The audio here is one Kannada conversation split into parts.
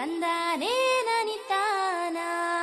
ತಂದಾನೇ ನನಿತಾನ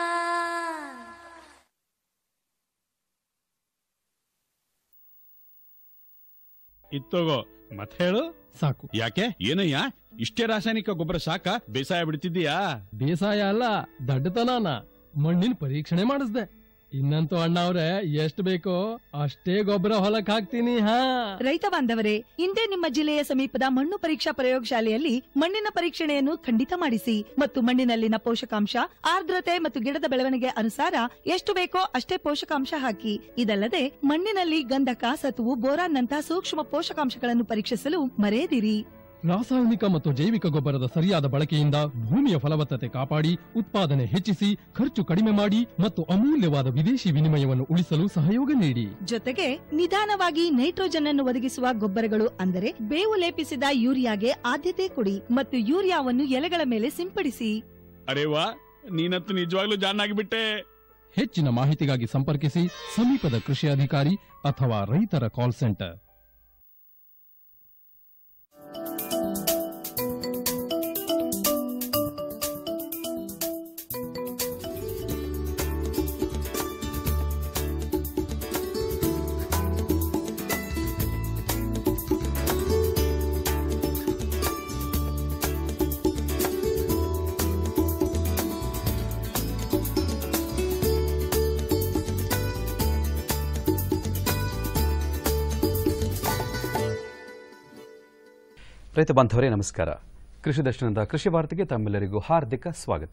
ಇತ್ತೋಗೋ ಮತ್ ಹೇಳು ಸಾಕು ಯಾಕೆ ಏನಯ್ಯ ಇಷ್ಟೇ ರಾಸಾಯನಿಕ ಗೊಬ್ಬರ ಸಾಕ ಬೇಸಾಯ ಬಿಡ್ತಿದ್ದೀಯಾ ಬೇಸಾಯ ಅಲ್ಲ ದಡ್ಡತನಾನ ಮಣ್ಣಿನ ಪರೀಕ್ಷಣೆ ಮಾಡಿಸ್ದೆ ಇನ್ನಂತೂ ಅಣ್ಣ ಅವ್ರೆ ಎಷ್ಟ್ ಬೇಕೋ ಅಷ್ಟೇ ಗೊಬ್ಬರ ಹೊಲಕ್ ಹಾಕ್ತೀನಿ ಹಾ ರೈತ ಬಾಂಧವರೇ ಇಂದೇ ನಿಮ್ಮ ಜಿಲ್ಲೆಯ ಸಮೀಪದ ಮಣ್ಣು ಪರೀಕ್ಷಾ ಪ್ರಯೋಗಶಾಲೆಯಲ್ಲಿ ಮಣ್ಣಿನ ಪರೀಕ್ಷಣೆಯನ್ನು ಖಂಡಿತ ಮಾಡಿಸಿ ಮತ್ತು ಮಣ್ಣಿನಲ್ಲಿನ ಪೋಷಕಾಂಶ ಆರ್ದ್ರತೆ ಮತ್ತು ಗಿಡದ ಬೆಳವಣಿಗೆ ಅನುಸಾರ ಎಷ್ಟು ಬೇಕೋ ಅಷ್ಟೇ ಪೋಷಕಾಂಶ ಹಾಕಿ ಇದಲ್ಲದೆ ಮಣ್ಣಿನಲ್ಲಿ ಗಂಧಕ ಸತುವು ಬೋರಾನ್ ನಂತಹ ಸೂಕ್ಷ್ಮ ಪೋಷಕಾಂಶಗಳನ್ನು ಪರೀಕ್ಷಿಸಲು ಮರೆಯದಿರಿ ರಾಸಾಯನಿಕ ಮತ್ತು ಜೈವಿಕ ಗೊಬ್ಬರದ ಸರಿಯಾದ ಬಳಕೆಯಿಂದ ಭೂಮಿಯ ಫಲವತ್ತತೆ ಕಾಪಾಡಿ ಉತ್ಪಾದನೆ ಹೆಚ್ಚಿಸಿ ಖರ್ಚು ಕಡಿಮೆ ಮಾಡಿ ಮತ್ತು ಅಮೂಲ್ಯವಾದ ವಿದೇಶಿ ವಿನಿಮಯವನ್ನು ಉಳಿಸಲು ಸಹಯೋಗ ನೀಡಿ ಜೊತೆಗೆ ನಿಧಾನವಾಗಿ ನೈಟ್ರೋಜನ್ ಅನ್ನು ಒದಗಿಸುವ ಗೊಬ್ಬರಗಳು ಅಂದರೆ ಬೇವು ಲೇಪಿಸಿದ ಯೂರಿಯಾಗೆ ಆದ್ಯತೆ ಕೊಡಿ ಮತ್ತು ಯೂರಿಯಾವನ್ನು ಎಲೆಗಳ ಮೇಲೆ ಸಿಂಪಡಿಸಿ ಅರೆ ವಾ ನೀನಂತೂ ನಿಜವಾಗ್ಲೂ ಜಾನ್ ಆಗಿಬಿಟ್ಟೆ ಹೆಚ್ಚಿನ ಮಾಹಿತಿಗಾಗಿ ಸಂಪರ್ಕಿಸಿ ಸಮೀಪದ ಕೃಷಿ ಅಧಿಕಾರಿ ಅಥವಾ ರೈತರ ಕಾಲ್ ಸೆಂಟರ್ ರೈತ ಬಾಂಧವರೇ ನಮಸ್ಕಾರ ಕೃಷಿ ದರ್ಶನದ ಕೃಷಿ ವಾರ್ತೆಗೆ ತಮ್ಮೆಲ್ಲರಿಗೂ ಹಾರ್ದಿಕ ಸ್ವಾಗತ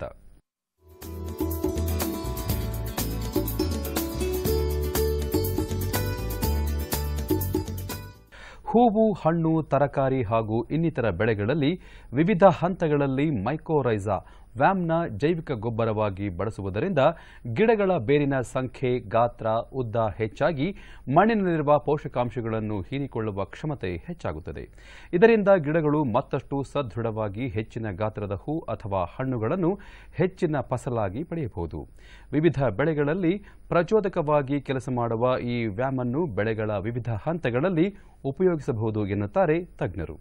ಹೂವು ಹಣ್ಣು ತರಕಾರಿ ಹಾಗೂ ಇನ್ನಿತರ ಬೆಳೆಗಳಲ್ಲಿ ವಿವಿಧ ಹಂತಗಳಲ್ಲಿ ಮೈಕೋರೈಸಾ ವ್ಯಾಮ್ನ ಜೈವಿಕ ಗೊಬ್ಬರವಾಗಿ ಬಳಸುವುದರಿಂದ ಗಿಡಗಳ ಬೇರಿನ ಸಂಖ್ಯೆ ಗಾತ್ರ ಉದ್ದ ಹೆಚ್ಚಾಗಿ ಮಣ್ಣಿನಲ್ಲಿರುವ ಪೋಷಕಾಂಶಗಳನ್ನು ಹೀರಿಕೊಳ್ಳುವ ಕ್ಷಮತೆ ಹೆಚ್ಚಾಗುತ್ತದೆ ಇದರಿಂದ ಗಿಡಗಳು ಮತ್ತಷ್ಟು ಸದೃಢವಾಗಿ ಹೆಚ್ಚಿನ ಗಾತ್ರದ ಹೂ ಅಥವಾ ಹಣ್ಣುಗಳನ್ನು ಹೆಚ್ಚಿನ ಫಸಲಾಗಿ ಪಡೆಯಬಹುದು ವಿವಿಧ ಬೆಳೆಗಳಲ್ಲಿ ಪ್ರಚೋದಕವಾಗಿ ಕೆಲಸ ಮಾಡುವ ಈ ವ್ಯಾಮನ್ನು ಬೆಳೆಗಳ ವಿವಿಧ ಹಂತಗಳಲ್ಲಿ ಉಪಯೋಗಿಸಬಹುದು ಎನ್ನುತ್ತಾರೆ ತಜ್ಞರು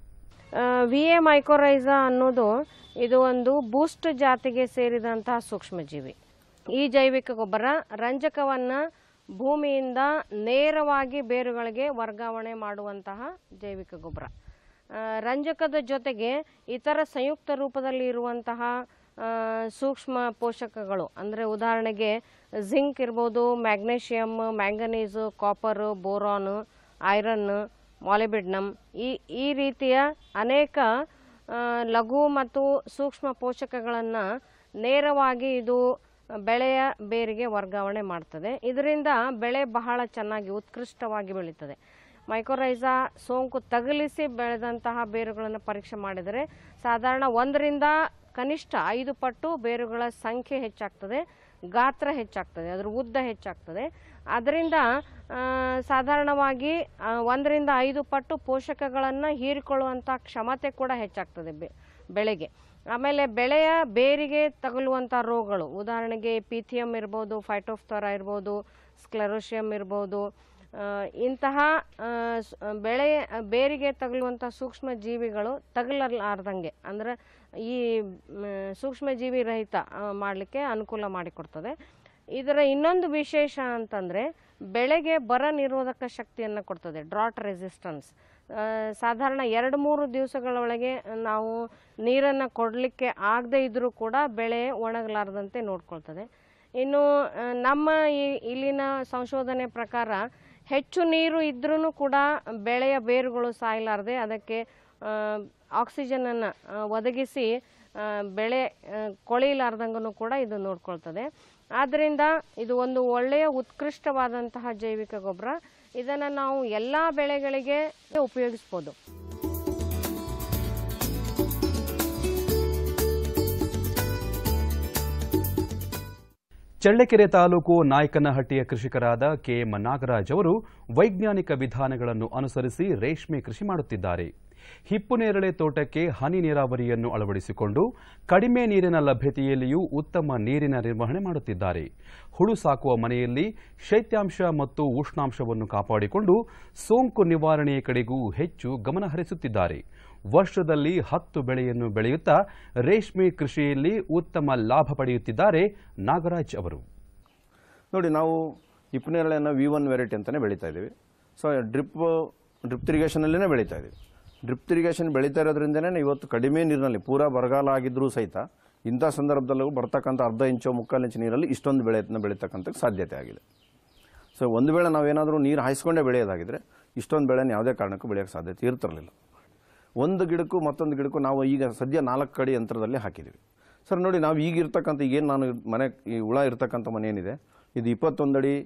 ವಿ ಎ ಮೈಕೋರೈಸಾ ಅನ್ನೋದು ಇದು ಒಂದು ಬೂಸ್ಟ್ ಜಾತಿಗೆ ಸೇರಿದಂತಹ ಸೂಕ್ಷ್ಮಜೀವಿ ಈ ಜೈವಿಕ ಗೊಬ್ಬರ ರಂಜಕವನ್ನು ಭೂಮಿಯಿಂದ ನೇರವಾಗಿ ಬೇರುಗಳಿಗೆ ವರ್ಗಾವಣೆ ಮಾಡುವಂತಹ ಜೈವಿಕ ಗೊಬ್ಬರ ಆ, ರಂಜಕದ ಜೊತೆಗೆ ಇತರ ಸಂಯುಕ್ತ ರೂಪದಲ್ಲಿ ಇರುವಂತಹ ಆ, ಸೂಕ್ಷ್ಮ ಪೋಷಕಗಳು ಅಂದರೆ ಉದಾಹರಣೆಗೆ ಜಿಂಕ್ ಇರ್ಬೋದು magnesium manganese copper boron iron molybdenum ಈ ಈ ರೀತಿಯ ಅನೇಕ ಆ, ಲಘು ಮತ್ತು ಸೂಕ್ಷ್ಮ ಪೋಷಕಗಳನ್ನು ನೇರವಾಗಿ ಇದು ಬೆಳೆಯ ಬೇರಿಗೆ ವರ್ಗಾವಣೆ ಮಾಡ್ತದೆ ಇದರಿಂದ ಬೆಳೆ ಬಹಳ ಚೆನ್ನಾಗಿ ಉತ್ಕೃಷ್ಟವಾಗಿ ಬೆಳೀತದೆ ಮೈಕೋರೈಸಾ ಸೋಂಕು ತಗುಲಿಸಿ ಬೆಳೆದಂತಹ ಬೇರುಗಳನ್ನು ಪರೀಕ್ಷೆ ಮಾಡಿದರೆ ಸಾಧಾರಣ ಒಂದರಿಂದ ಕನಿಷ್ಠ ಐದು ಪಟ್ಟು ಬೇರುಗಳ ಸಂಖ್ಯೆ ಹೆಚ್ಚಾಗ್ತದೆ ಗಾತ್ರ ಹೆಚ್ಚಾಗ್ತದೆ ಅದರ ಉದ್ದ ಹೆಚ್ಚಾಗ್ತದೆ ಅದರಿಂದ ಆ, ಸಾಧಾರಣವಾಗಿ ಆ, ಒಂದರಿಂದ ಐದು ಪಟ್ಟು ಪೋಷಕಗಳನ್ನು ಹೀರಿಕೊಳ್ಳುವಂಥ ಕ್ಷಮತೆ ಕೂಡ ಹೆಚ್ಚಾಗ್ತದೆ ಬೆ ಬೆಳೆಗೆ ಆಮೇಲೆ ಬೆಳೆಯ ಬೇರಿಗೆ ತಗುಲುವಂಥ ರೋಗಗಳು ಉದಾಹರಣೆಗೆ ಪಿಥಿಯಮ್ ಇರ್ಬೋದು ಫೈಟೋಫ್ತೊರ ಇರ್ಬೋದು ಸ್ಕ್ಲೆರೋಶಿಯಮ್ ಇರ್ಬೋದು ಆ, ಇಂತಹ ಆ, ಸ್- ಬೆಳೆ ಬೇರಿಗೆ ತಗುಲುವಂಥ ಸೂಕ್ಷ್ಮ ಜೀವಿಗಳು ತಗಲಲಾರ್ದಂಗೆ ಅಂದರೆ ಈ ಮ್, ಸೂಕ್ಷ್ಮ ಜೀವಿ ರಹಿತ ಮಾಡಲಿಕ್ಕೆ ಅನುಕೂಲ ಮಾಡಿಕೊಡ್ತದೆ ಇದರ ಇನ್ನೊಂದು ವಿಶೇಷ ಅಂತಂದರೆ ಬೆಳೆಗೆ ಬರ ನಿರೋಧಕ ಶಕ್ತಿಯನ್ನು ಕೊಡ್ತದೆ ಡ್ರಾಟ್ ರೆಸಿಸ್ಟೆನ್ಸ್ ಸಾಧಾರಣ ಎರಡು ಮೂರು ದಿವಸಗಳೊಳಗೆ ನಾವು ನೀರನ್ನು ಕೊಡಲಿಕ್ಕೆ ಆಗದೇ ಇದ್ದರೂ ಕೂಡ ಬೆಳೆ ಒಣಗಲಾರದಂತೆ ನೋಡ್ಕೊಳ್ತದೆ ಇನ್ನು ಆ, ನಮ್ಮ ಈ ಇಲ್ಲಿನ ಸಂಶೋಧನೆ ಪ್ರಕಾರ ಹೆಚ್ಚು ನೀರು ಇದ್ರೂ ಕೂಡ ಬೆಳೆಯ ಬೇರುಗಳು ಸಾಯಲಾರದೆ ಅದಕ್ಕೆ ಆಕ್ಸಿಜನನ್ನು ಒದಗಿಸಿ ಆ, ಬೆಳೆ ಆ, ಕೊಳೆಯಲಾರ್ದಂಗೂ ಕೂಡ ಇದು ನೋಡ್ಕೊಳ್ತದೆ ಆದ್ದರಿಂದ ಇದು ಒಂದು ಒಳ್ಳೆಯ ಉತ್ಕೃಷ್ಟವಾದಂತಹ ಜೈವಿಕ ಗೊಬ್ಬರ ಇದನ್ನು ನಾವು ಎಲ್ಲ ಬೆಳೆಗಳಿಗೆ ಉಪಯೋಗಿಸ್ಬೋದು ಚಳ್ಳಕೆರೆ ತಾಲೂಕು ನಾಯಕನಹಟ್ಟಿಯ ಕೃಷಿಕರಾದ ಕೆಎಂ ನಾಗರಾಜ್ ಅವರು ವೈಜ್ಞಾನಿಕ ವಿಧಾನಗಳನ್ನು ಅನುಸರಿಸಿ ರೇಷ್ಮೆ ಕೃಷಿ ಮಾಡುತ್ತಿದ್ದಾರೆ ಹಿಪ್ಪು ನೇರಳೆ ತೋಟಕ್ಕೆ ಹನಿ ನೀರಾವರಿಯನ್ನು ಅಳವಡಿಸಿಕೊಂಡು ಕಡಿಮೆ ನೀರಿನ ಲಭ್ಯತೆಯಲ್ಲಿಯೂ ಉತ್ತಮ ನೀರಿನ ನಿರ್ವಹಣೆ ಮಾಡುತ್ತಿದ್ದಾರೆ ಹುಳು ಸಾಕುವ ಮನೆಯಲ್ಲಿ ಶೈತ್ಯಾಂಶ ಮತ್ತು ಉಷ್ಣಾಂಶವನ್ನು ಕಾಪಾಡಿಕೊಂಡು ಸೋಂಕು ನಿವಾರಣೆಯ ಕಡೆಗೂ ಹೆಚ್ಚು ಗಮನ ಹರಿಸುತ್ತಿದ್ದಾರೆ ವರ್ಷದಲ್ಲಿ ಹತ್ತು ಬೆಳೆಯನ್ನು ಬೆಳೆಯುತ್ತಾ ರೇಷ್ಮೆ ಕೃಷಿಯಲ್ಲಿ ಉತ್ತಮ ಲಾಭ ಪಡೆಯುತ್ತಿದ್ದಾರೆ ನಾಗರಾಜ್ ಅವರು ನೋಡಿ ನಾವು ಹಿಪ್ಪನೇರಳೆಯನ್ನು ವಿ ಒನ್ ವೆರೈಟಿ ಅಂತಲೇ ಬೆಳೀತಾ ಇದ್ದೀವಿ ಸೊ ಡ್ರಿಪ್ ಡ್ರಿಪ್ ಇರಿಗೇಷನಲ್ಲೇ ಬೆಳೀತಾ ಇದ್ದೀವಿ ಡ್ರಿಪ್ ಇರಿಗೇಷನ್ ಬೆಳೀತಾ ಇರೋದ್ರಿಂದನೇ ಇವತ್ತು ಕಡಿಮೆ ನೀರಿನಲ್ಲಿ ಪೂರಾ ಬರಗಾಲ ಆಗಿದ್ದರೂ ಸಹಿತ ಇಂಥ ಸಂದರ್ಭದಲ್ಲೂ ಬರ್ತಕ್ಕಂಥ ಅರ್ಧ ಇಂಚು ಮುಕ್ಕಾಲು ಇಂಚು ನೀರಲ್ಲಿ ಇಷ್ಟೊಂದು ಬೆಳೆಯನ್ನು ಬೆಳೀತಕ್ಕಂಥ ಸಾಧ್ಯತೆ ಆಗಿದೆ ಸೊ ಒಂದು ವೇಳೆ ನಾವೇನಾದರೂ ನೀರು ಹಾಯಿಸ್ಕೊಂಡೇ ಬೆಳೆಯೋದಾಗಿದ್ದರೆ ಇಷ್ಟೊಂದು ಬೆಳೆನ ಯಾವುದೇ ಕಾರಣಕ್ಕೂ ಬೆಳೆಯೋಕ್ಕೆ ಸಾಧ್ಯತೆ ಇರ್ತಿರಲಿಲ್ಲ ಒಂದು ಗಿಡಕ್ಕೂ ಮತ್ತೊಂದು ಗಿಡಕ್ಕೂ ನಾವು ಈಗ ಸದ್ಯ ನಾಲ್ಕು ಅಡಿ ಯಂತ್ರದಲ್ಲಿ ಹಾಕಿದ್ದೀವಿ ಸರ್ ನೋಡಿ ನಾವು ಈಗ ಇರ್ತಕ್ಕಂಥ ಈಗೇನು ನಾನು ಮನೆ ಈ ಹುಳ ಇರ್ತಕ್ಕಂಥ ಮನೆ ಏನಿದೆ ಇದು ಇಪ್ಪತ್ತೊಂದು ಅಡಿ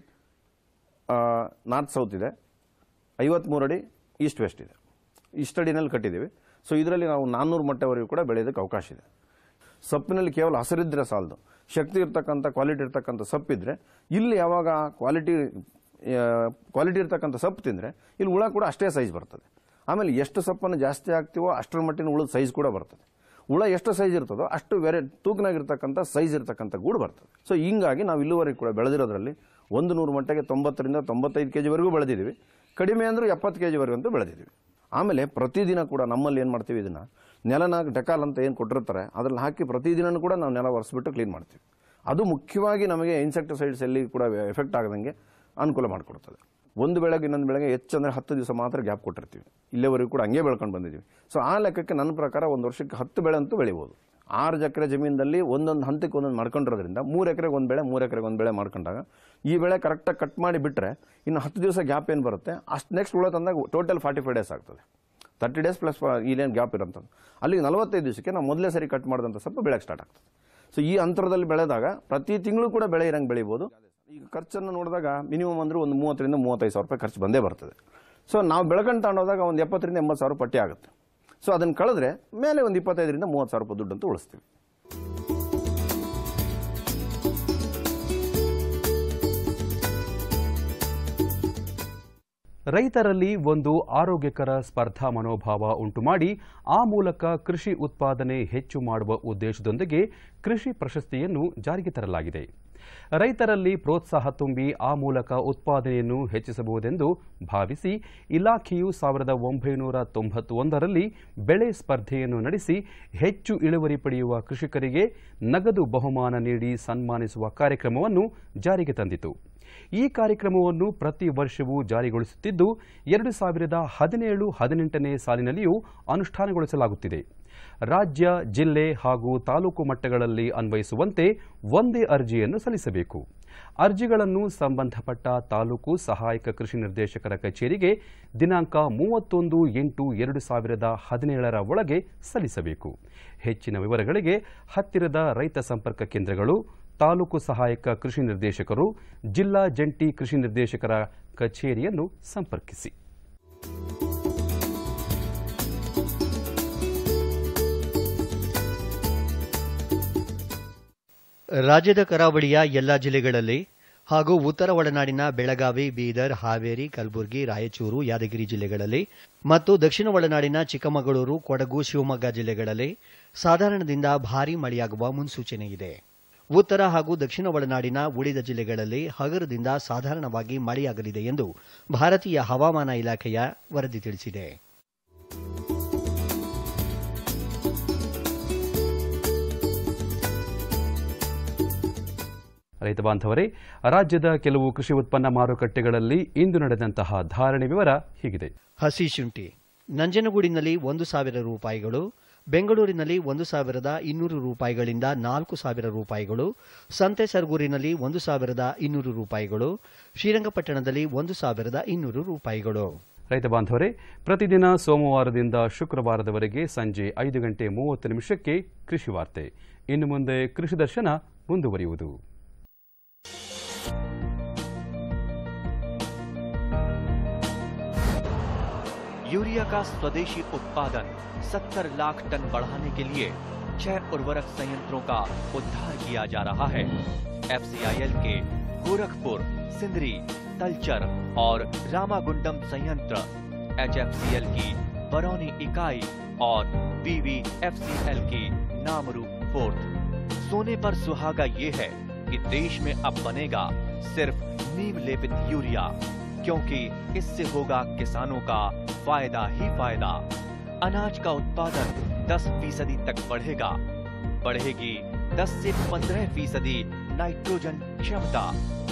ನಾರ್ತ್ ಸೌತ್ ಇದೆ ಐವತ್ತ್ಮೂರು ಅಡಿ ಈಸ್ಟ್ ವೆಸ್ಟ್ ಇದೆ ಇಷ್ಟು ಅಡಿನಲ್ಲಿ ಕಟ್ಟಿದ್ದೀವಿ ಸೊ ಇದರಲ್ಲಿ ನಾವು ನಾನ್ನೂರು ಮಟ್ಟವರೆಗೂ ಕೂಡ ಬೆಳೆಯೋದಕ್ಕೆ ಅವಕಾಶ ಇದೆ ಸೊಪ್ಪಿನಲ್ಲಿ ಕೇವಲ ಹಸಿರಿದ್ರೆ ಸಾಲದು ಶಕ್ತಿ ಇರ್ತಕ್ಕಂಥ ಕ್ವಾಲಿಟಿ ಇರ್ತಕ್ಕಂಥ ಸೊಪ್ಪಿದ್ರೆ ಇಲ್ಲಿ ಯಾವಾಗ ಕ್ವಾಲಿಟಿ ಕ್ವಾಲಿಟಿ ಇರ್ತಕ್ಕಂಥ ಸೊಪ್ಪು ತಿಂದರೆ ಇಲ್ಲಿ ಹುಳ ಕೂಡ ಅಷ್ಟೇ ಸೈಜ್ ಬರ್ತದೆ ಆಮೇಲೆ ಎಷ್ಟು ಸೊಪ್ಪನ್ನು ಜಾಸ್ತಿ ಹಾಕ್ತೀವೋ ಅಷ್ಟರ ಮಟ್ಟಿನ ಹುಳದ ಸೈಜ್ ಕೂಡ ಬರ್ತದೆ ಹುಳ ಎಷ್ಟು ಸೈಜ್ ಇರ್ತದೋ ಅಷ್ಟು ವೆರೈ ತೂಕನಾಗಿರ್ತಕ್ಕಂಥ ಸೈಜ್ ಇರ್ತಕ್ಕಂಥ ಗೂಡು ಬರ್ತದೆ ಸೊ ಹಿಂಗಾಗಿ ನಾವು ಇಲ್ಲಿವರೆಗೆ ಕೂಡ ಬೆಳೆದಿರೋದ್ರಲ್ಲಿ ಒಂದು ನೂರು ಮಟ್ಟಿಗೆ ತೊಂಬತ್ತರಿಂದ ತೊಂಬತ್ತೈದು ಕೆ ಜಿವರೆಗೂ ಬೆಳೆದಿದ್ದೀವಿ ಕಡಿಮೆ ಅಂದರೂ ಎಪ್ಪತ್ತು ಕೆ ಜಿವರೆಗೂ ಅಂತೂ ಬೆಳೆದಿದ್ದೀವಿ ಆಮೇಲೆ ಪ್ರತಿದಿನ ಕೂಡ ನಮ್ಮಲ್ಲಿ ಏನು ಮಾಡ್ತೀವಿ ಇದನ್ನು ನೆಲನ ಡೆಕಾಲ್ ಅಂತ ಏನು ಕೊಟ್ಟಿರ್ತಾರೆ ಅದ್ರಲ್ಲಿ ಹಾಕಿ ಪ್ರತಿದಿನನೂ ಕೂಡ ನಾವು ನೆಲ ಒರೆಸ್ಬಿಟ್ಟು ಕ್ಲೀನ್ ಮಾಡ್ತೀವಿ ಅದು ಮುಖ್ಯವಾಗಿ ನಮಗೆ ಇನ್ಸೆಕ್ಟಿಸೈಡ್ಸ್ ಎಲ್ಲಿ ಕೂಡ ಎಫೆಕ್ಟ್ ಆಗದಂಗೆ ಅನುಕೂಲ ಮಾಡಿಕೊಡ್ತದೆ ಒಂದು ಬೆಳೆಗೆ ಇನ್ನೊಂದು ಬೆಳೆಗೆ ಹೆಚ್ಚಂದ್ರೆ ಹತ್ತು ದಿವಸ ಮಾತ್ರ ಗ್ಯಾಪ್ ಕೊಟ್ಟಿರ್ತೀವಿ ಇಲ್ಲಿವರೆಗೂ ಕೂಡ ಹಂಗೆ ಬೆಳ್ಕೊಂಡು ಬಂದಿದ್ದೀವಿ ಸೊ ಆ ಲೆಕ್ಕಕ್ಕೆ ನನ್ನ ಪ್ರಕಾರ ಒಂದು ವರ್ಷಕ್ಕೆ ಹತ್ತು ಬೆಳೆ ಅಂತೂ ಬೆಳಿಬೋದು ಆರು ಎಕರೆ ಜಮೀನಲ್ಲಿ ಒಂದೊಂದು ಹಂತಕ್ಕೆ ಒಂದೊಂದು ಮಾಡ್ಕೊಂಡಿರೋದ್ರಿಂದ ಮೂರು ಎಕರೆಗೆ ಒಂದು ಬೆಳೆ ಮೂರು ಎಕರೆಗೆ ಒಂದು ಬೆಳೆ ಮಾಡ್ಕೊಂಡಾಗ ಈ ಬೆಳೆ ಕರೆಕ್ಟಾಗಿ ಕಟ್ ಮಾಡಿ ಬಿಟ್ಟರೆ ಇನ್ನು ಹತ್ತು ದಿವಸ ಗ್ಯಾಪ್ ಏನು ಬರುತ್ತೆ ಅಷ್ಟು ನೆಕ್ಸ್ಟ್ ಉಳ ತಂದಾಗ ಟೋಟಲ್ ಫಾರ್ಟಿ ಫೈವ್ ಡೇಸ್ ಆಗ್ತದೆ ತರ್ಟಿ ಡೇಸ್ ಪ್ಲಸ್ ಇಲ್ಲೇನು ಗ್ಯಾಪ್ ಇರೋಂಥದ್ದು ಅಲ್ಲಿಗೆ ನಲವತ್ತೈದು ದಿವಸಕ್ಕೆ ನಾವು ಮೊದಲೇ ಸರಿ ಕಟ್ ಮಾಡಿದಂಥ ಸ್ವಲ್ಪ ಬೆಳೆಗೆ ಸ್ಟಾರ್ಟ್ ಆಗ್ತದೆ ಸೊ ಈ ಅಂತರದಲ್ಲಿ ಬೆಳೆದಾಗ ಪ್ರತಿ ತಿಂಗಳು ಕೂಡ ಬೆಳೆ ಇರಂಗೆ ಬೆಳಿಬೋದು ಈಗ ಖರ್ಚನ್ನು ನೋಡಿದಾಗ ಮಿನಿಮಮ್ ಅಂದ್ರೆ ಒಂದು ಮೂವತ್ತರಿಂದ ಮೂವತ್ತೈದು ಸಾವಿರ ರೂಪಾಯಿ ಖರ್ಚು ಬಂದೇ ಬರ್ತದೆ ಸೊ ನಾವು ಬೆಳ್ಕೊಂಡು ತಗೊಂಡೋದಾಗ ಒಂದು ಎಪ್ಪತ್ತರಿಂದ ಎಂಬತ್ತು ಸಾವಿರ ಪಟ್ಟಿ ಆಗುತ್ತೆ ಸೊ ಅದನ್ನು ಕಳೆದ್ರೆ ಮೇಲೆ ಒಂದು ಇಪ್ಪತ್ತೈದರಿಂದ ಮೂವತ್ತು ಸಾವಿರ ರೂಪಾಯಿ ದುಡ್ಡು ಅಂತೂ ಉಳಿಸ್ತೀವಿ ರೈತರಲ್ಲಿ ಒಂದು ಆರೋಗ್ಯಕರ ಸ್ಪರ್ಧಾ ಮನೋಭಾವ ಉಂಟುಮಾಡಿ ಆ ಮೂಲಕ ಕೃಷಿ ಉತ್ಪಾದನೆ ಹೆಚ್ಚು ಮಾಡುವ ಉದ್ದೇಶದೊಂದಿಗೆ ಕೃಷಿ ಪ್ರಶಸ್ತಿಯನ್ನು ಜಾರಿಗೆ ತರಲಾಗಿದೆ ರೈತರಲ್ಲಿ ಪ್ರೋತ್ಸಾಹ ತುಂಬಿ ಆ ಮೂಲಕ ಉತ್ಪಾದನೆಯನ್ನು ಹೆಚ್ಚಿಸಬಹುದೆಂದು ಭಾವಿಸಿ ಇಲಾಖೆಯು ಸಾವಿರದ ಒಂಬೈನೂರ ತೊಂಬತ್ತೊಂದರಲ್ಲಿ ಬೆಳೆ ಸ್ಪರ್ಧೆಯನ್ನು ನಡೆಸಿ ಹೆಚ್ಚು ಇಳುವರಿ ಪಡೆಯುವ ಕೃಷಿಕರಿಗೆ ನಗದು ಬಹುಮಾನ ನೀಡಿ ಸನ್ಮಾನಿಸುವ ಕಾರ್ಯಕ್ರಮವನ್ನು ಜಾರಿಗೆ ತಂದಿತು ಈ ಕಾರ್ಯಕ್ರಮವನ್ನು ಪ್ರತಿ ವರ್ಷವೂ ಜಾರಿಗೊಳಿಸುತ್ತಿದ್ದು ಎರಡು ಸಾವಿರದ ಹದಿನೇಳು ಹದಿನೆಂಟನೇ ಸಾಲಿನಲ್ಲಿಯೂ ಅನುಷ್ಠಾನಗೊಳಿಸಲಾಗುತ್ತಿದೆ ರಾಜ್ಯ ಜಿಲ್ಲೆ ಹಾಗೂ ತಾಲೂಕು ಮಟ್ಟಗಳಲ್ಲಿ ಅನ್ವಯಿಸುವಂತೆ ಒಂದೇ ಅರ್ಜಿಯನ್ನು ಸಲ್ಲಿಸಬೇಕು ಅರ್ಜಿಗಳನ್ನು ಸಂಬಂಧಪಟ್ಟ ತಾಲೂಕು ಸಹಾಯಕ ಕೃಷಿ ನಿರ್ದೇಶಕರ ಕಚೇರಿಗೆ ದಿನಾಂಕ ಮೂವತ್ತೊಂದು ಎಂಟು ಎರಡು ಸಾವಿರದ ಹದಿನೇಳರ ಒಳಗೆ ಸಲ್ಲಿಸಬೇಕು ಹೆಚ್ಚಿನ ವಿವರಗಳಿಗೆ ಹತ್ತಿರದ ರೈತ ಸಂಪರ್ಕ ಕೇಂದ್ರಗಳು ತಾಲೂಕು ಸಹಾಯಕ ಕೃಷಿ ನಿರ್ದೇಶಕರು ಜಿಲ್ಲಾ ಜಂಟಿ ಕೃಷಿ ನಿರ್ದೇಶಕರ ಕಚೇರಿಯನ್ನು ಸಂಪರ್ಕಿಸಿ ರಾಜ್ಯದ ಕರಾವಳಿಯ ಎಲ್ಲಾ ಜಿಲ್ಲೆಗಳಲ್ಲಿ ಹಾಗೂ ಉತ್ತರ ಒಳನಾಡಿನ ಬೆಳಗಾವಿ ಬೀದರ್ ಹಾವೇರಿ ಕಲಬುರಗಿ ರಾಯಚೂರು ಯಾದಗಿರಿ ಜಿಲ್ಲೆಗಳಲ್ಲಿ ಮತ್ತು ದಕ್ಷಿಣ ಒಳನಾಡಿನ ಚಿಕ್ಕಮಗಳೂರು ಕೊಡಗು ಶಿವಮೊಗ್ಗ ಜಿಲ್ಲೆಗಳಲ್ಲಿ ಸಾಧಾರಣದಿಂದ ಭಾರೀ ಮಳೆಯಾಗುವ ಮುನ್ಸೂಚನೆ ಇದೆ ಉತ್ತರ ಹಾಗೂ ದಕ್ಷಿಣ ಒಳನಾಡಿನ ಉಳಿದ ಜಿಲ್ಲೆಗಳಲ್ಲಿ ಹಗರದಿಂದ ಸಾಧಾರಣವಾಗಿ ಮಳೆಯಾಗಲಿದೆ ಎಂದು ಭಾರತೀಯ ಹವಾಮಾನ ಇಲಾಖೆಯ ವರದಿ ತಿಳಿಸಿದೆ ರೈತ ಬಾಂಧವರೇ ರಾಜ್ಯದ ಕೆಲವು ಕೃಷಿ ಉತ್ಪನ್ನ ಮಾರುಕಟ್ಟೆಗಳಲ್ಲಿ ಇಂದು ನಡೆದಂತಹ ಧಾರಣೆ ವಿವರ ಹೀಗಿದೆ ಹಸಿ ಶುಂಠಿ ನಂಜನಗೂಡಿನಲ್ಲಿ ಒಂದು ಸಾವಿರ ರೂಪಾಯಿಗಳು ಬೆಂಗಳೂರಿನಲ್ಲಿ ಒಂದು ಸಾವಿರದ ಇನ್ನೂರು ರೂಪಾಯಿಗಳಿಂದ ನಾಲ್ಕು ಸಾವಿರ ರೂಪಾಯಿಗಳು ಸಂತೆ ಸರ್ಗೂರಿನಲ್ಲಿ ಒಂದು ಸಾವಿರದ ಇನ್ನೂರು ರೂಪಾಯಿಗಳು ಶ್ರೀರಂಗಪಟ್ಟಣದಲ್ಲಿ ಒಂದು ಸಾವಿರದ ಇನ್ನೂರು ರೂಪಾಯಿಗಳು ರೈತ ಬಾಂಧವರೇ ಪ್ರತಿದಿನ ಸೋಮವಾರದಿಂದ ಶುಕ್ರವಾರದವರೆಗೆ ಸಂಜೆ ಐದು ಗಂಟೆ ಮೂವತ್ತು ನಿಮಿಷಕ್ಕೆ ಕೃಷಿ ವಾರ್ತೆ ಇನ್ನು ಮುಂದೆ ಕೃಷಿ ದರ್ಶನ ಮುಂದುವರಿಯುವುದು यूरिया का स्वदेशी उत्पादन 70 लाख टन बढ़ाने के लिए छह उर्वरक संयंत्रों का उद्धार किया जा रहा है एफसीआईएल के गोरखपुर सिंदरी तलचर और रामागुंडम संयंत्र एचएफसीएल की बरौनी इकाई और बीवीएफसीएल की नामरू फोर्थ सोने पर सुहागा ये है कि देश में अब बनेगा सिर्फ नीम लेपित यूरिया क्योंकि इससे होगा किसानों का फायदा ही फायदा अनाज का उत्पादन 10 फीसदी तक बढ़ेगा बढ़ेगी 10 से 15 फीसदी नाइट्रोजन क्षमता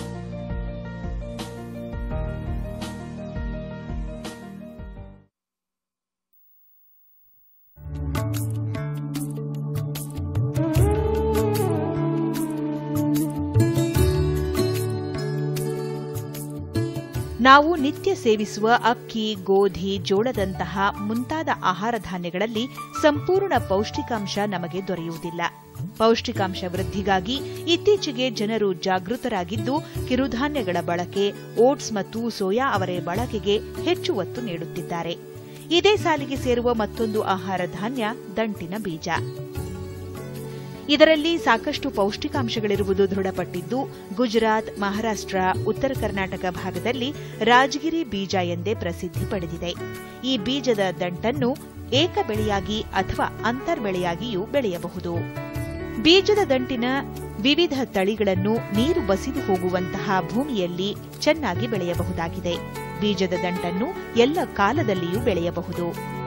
ನಾವು ನಿತ್ಯ ಸೇವಿಸುವ ಅಕ್ಕಿ ಗೋಧಿ ಜೋಳದಂತಹ ಮುಂತಾದ ಆಹಾರ ಧಾನ್ಯಗಳಲ್ಲಿ ಸಂಪೂರ್ಣ ಪೌಷ್ಟಿಕಾಂಶ ನಮಗೆ ದೊರೆಯುವುದಿಲ್ಲ ಪೌಷ್ಟಿಕಾಂಶ ವೃದ್ಧಿಗಾಗಿ ಇತ್ತೀಚೆಗೆ ಜನರು ಜಾಗೃತರಾಗಿದ್ದು ಕಿರುಧಾನ್ಯಗಳ ಬಳಕೆ ಓಟ್ಸ್ ಮತ್ತು ಸೋಯಾ ಅವರೆ ಬಳಕೆಗೆ ಹೆಚ್ಚು ಒತ್ತು ನೀಡುತ್ತಿದ್ದಾರೆ ಇದೇ ಸಾಲಿಗೆ ಸೇರುವ ಮತ್ತೊಂದು ಆಹಾರ ಧಾನ್ಯ ದಂಟಿನ ಬೀಜ ಇದರಲ್ಲಿ ಸಾಕಷ್ಟು ಪೌಷ್ಟಿಕಾಂಶಗಳಿರುವುದು ದೃಢಪಟ್ಟಿದ್ದು ಗುಜರಾತ್ ಮಹಾರಾಷ್ಟ್ರ ಉತ್ತರ ಕರ್ನಾಟಕ ಭಾಗದಲ್ಲಿ ರಾಜಗಿರಿ ಬೀಜ ಎಂದೇ ಪ್ರಸಿದ್ಧಿ ಪಡೆದಿದೆ ಈ ಬೀಜದ ದಂಟನ್ನು ಏಕ ಬೆಳೆಯಾಗಿ ಅಥವಾ ಅಂತರ್ಬೆಳೆಯಾಗಿಯೂ ಬೆಳೆಯಬಹುದು ಬೀಜದ ದಂಟಿನ ವಿವಿಧ ತಳಿಗಳನ್ನು ನೀರು ಬಸಿದು ಹೋಗುವಂತಹ ಭೂಮಿಯಲ್ಲಿ ಚೆನ್ನಾಗಿ ಬೆಳೆಯಬಹುದಾಗಿದೆ ಬೀಜದ ದಂಟನ್ನು ಎಲ್ಲ ಕಾಲದಲ್ಲಿಯೂ ಬೆಳೆಯಬಹುದು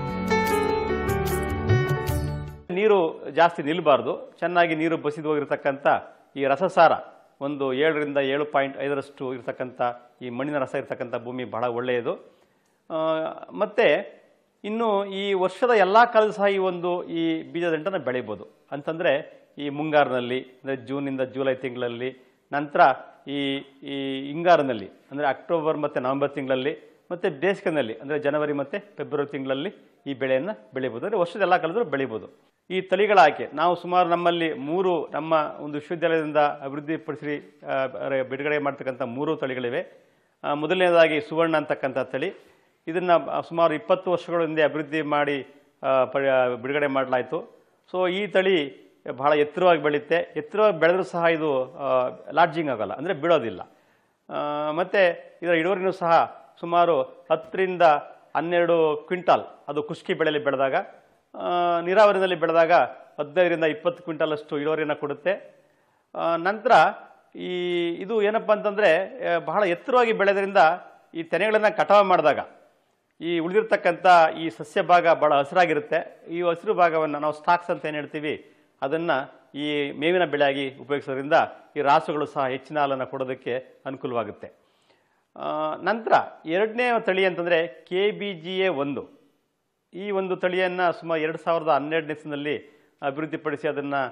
ನೀರು ಜಾಸ್ತಿ ನಿಲ್ಲಬಾರ್ದು ಚೆನ್ನಾಗಿ ನೀರು ಬಸಿದು ಹೋಗಿರ್ತಕ್ಕಂಥ ಈ ರಸಸಾರ ಒಂದು ಏಳರಿಂದ ಏಳು ಪಾಯಿಂಟ್ ಐದರಷ್ಟು ಇರತಕ್ಕಂಥ ಈ ಮಣ್ಣಿನ ರಸ ಇರತಕ್ಕಂಥ ಭೂಮಿ ಬಹಳ ಒಳ್ಳೆಯದು ಆ, ಮತ್ತೆ ಇನ್ನು ಈ ವರ್ಷದ ಎಲ್ಲ ಕಾಲದ ಸಹ ಈ ಒಂದು ಈ ಬೀಜದಂಟನ್ನು ಬೆಳಿಬೋದು ಅಂತಂದರೆ ಈ ಮುಂಗಾರಿನಲ್ಲಿ ಅಂದರೆ ಜೂನಿಂದ ಜುಲೈ ತಿಂಗಳಲ್ಲಿ ನಂತರ ಈ ಈ ಹಿಂಗಾರಿನಲ್ಲಿ ಅಂದರೆ ಅಕ್ಟೋಬರ್ ಮತ್ತು ನವೆಂಬರ್ ತಿಂಗಳಲ್ಲಿ ಮತ್ತು ಬೇಸಿಗೆನಲ್ಲಿ ಅಂದರೆ ಜನವರಿ ಮತ್ತು ಫೆಬ್ರವರಿ ತಿಂಗಳಲ್ಲಿ ಈ ಬೆಳೆಯನ್ನು ಬೆಳಿಬೋದು ಅಂದರೆ ವರ್ಷದ ಎಲ್ಲ ಕಾಲದಲ್ಲೂ ಬೆಳಿಬೋದು ಈ ತಳಿಗಳ ಆಯ್ಕೆ ನಾವು ಸುಮಾರು ನಮ್ಮಲ್ಲಿ ಮೂರು ನಮ್ಮ ಒಂದು ವಿಶ್ವವಿದ್ಯಾಲಯದಿಂದ ಅಭಿವೃದ್ಧಿಪಡಿಸಿ ಆ, ಅರೆ- ಬಿಡುಗಡೆ ಮಾಡ್ತಕ್ಕಂಥ ಮೂರು ತಳಿಗಳಿವೆ ಆ, ಮೊದಲನೇದಾಗಿ ಸುವರ್ಣ ಅಂತಕ್ಕಂಥ ತಳಿ ಇದನ್ನು ಸುಮಾರು ಇಪ್ಪತ್ತು ವರ್ಷಗಳ ಹಿಂದೆ ಅಭಿವೃದ್ಧಿ ಮಾಡಿ ಆ, ಪ- ಬಿಡುಗಡೆ ಮಾಡಲಾಯಿತು ಸೊ ಈ ತಳಿ ಬಹಳ ಎತ್ತರವಾಗಿ ಬೆಳೆಯುತ್ತೆ ಎತ್ತರವಾಗಿ ಬೆಳೆದರೂ ಸಹ ಇದು ಲಾಡ್ಜಿಂಗ್ ಆಗೋಲ್ಲ ಅಂದರೆ ಬೀಳೋದಿಲ್ಲ ಆ, ಮತ್ತೆ ಇದರ ಇಳುವರಿನೂ ಸಹ ಸುಮಾರು ಹತ್ತರಿಂದ ಹನ್ನೆರಡು ಕ್ವಿಂಟಾಲ್ ಅದು ಕುಷ್ಕಿ ಬೆಳೆಯಲ್ಲಿ ಬೆಳೆದಾಗ ಆ, ನೀರಾವರಿನಲ್ಲಿ ಬೆಳೆದಾಗ ಹದಿನೈದರಿಂದ ಇಪ್ಪತ್ತು ಕ್ವಿಂಟಾಲ್ ಅಷ್ಟು ಇಳುವರಿಯನ್ನು ಕೊಡುತ್ತೆ ಆ, ನಂತರ ಈ ಇದು ಏನಪ್ಪ ಅಂತಂದರೆ ಬಹಳ ಎತ್ತರವಾಗಿ ಬೆಳೆದ್ರಿಂದ ಈ ತೆನೆಗಳನ್ನು ಕಟಾವು ಮಾಡಿದಾಗ ಈ ಉಳಿದಿರ್ತಕ್ಕಂಥ ಈ ಸಸ್ಯ ಭಾಗ ಭಾಳ ಹಸಿರಾಗಿರುತ್ತೆ ಈ ಹಸಿರು ಭಾಗವನ್ನು ನಾವು ಸ್ಟಾಕ್ಸ್ ಅಂತ ಏನು ಹೇಳ್ತೀವಿ ಅದನ್ನು ಈ ಮೇವಿನ ಬೆಳೆಯಾಗಿ ಉಪಯೋಗಿಸೋದ್ರಿಂದ ಈ ರಾಸುಗಳು ಸಹ ಹೆಚ್ಚಿನ ಹಾಲನ್ನು ಕೊಡೋದಕ್ಕೆ ಅನುಕೂಲವಾಗುತ್ತೆ ಆ, ನಂತರ ಎರಡನೇ ತಳಿ ಅಂತಂದರೆ ಕೆ ಬಿ ಜಿ ಎ ಒಂದು ಈ ಒಂದು ತಳಿಯನ್ನು ಸುಮಾರು ಎರಡು ಸಾವಿರದ ಹನ್ನೆರಡನೇ ಇಸ್ವಿನಲ್ಲಿ ಅಭಿವೃದ್ಧಿಪಡಿಸಿ ಅದನ್ನು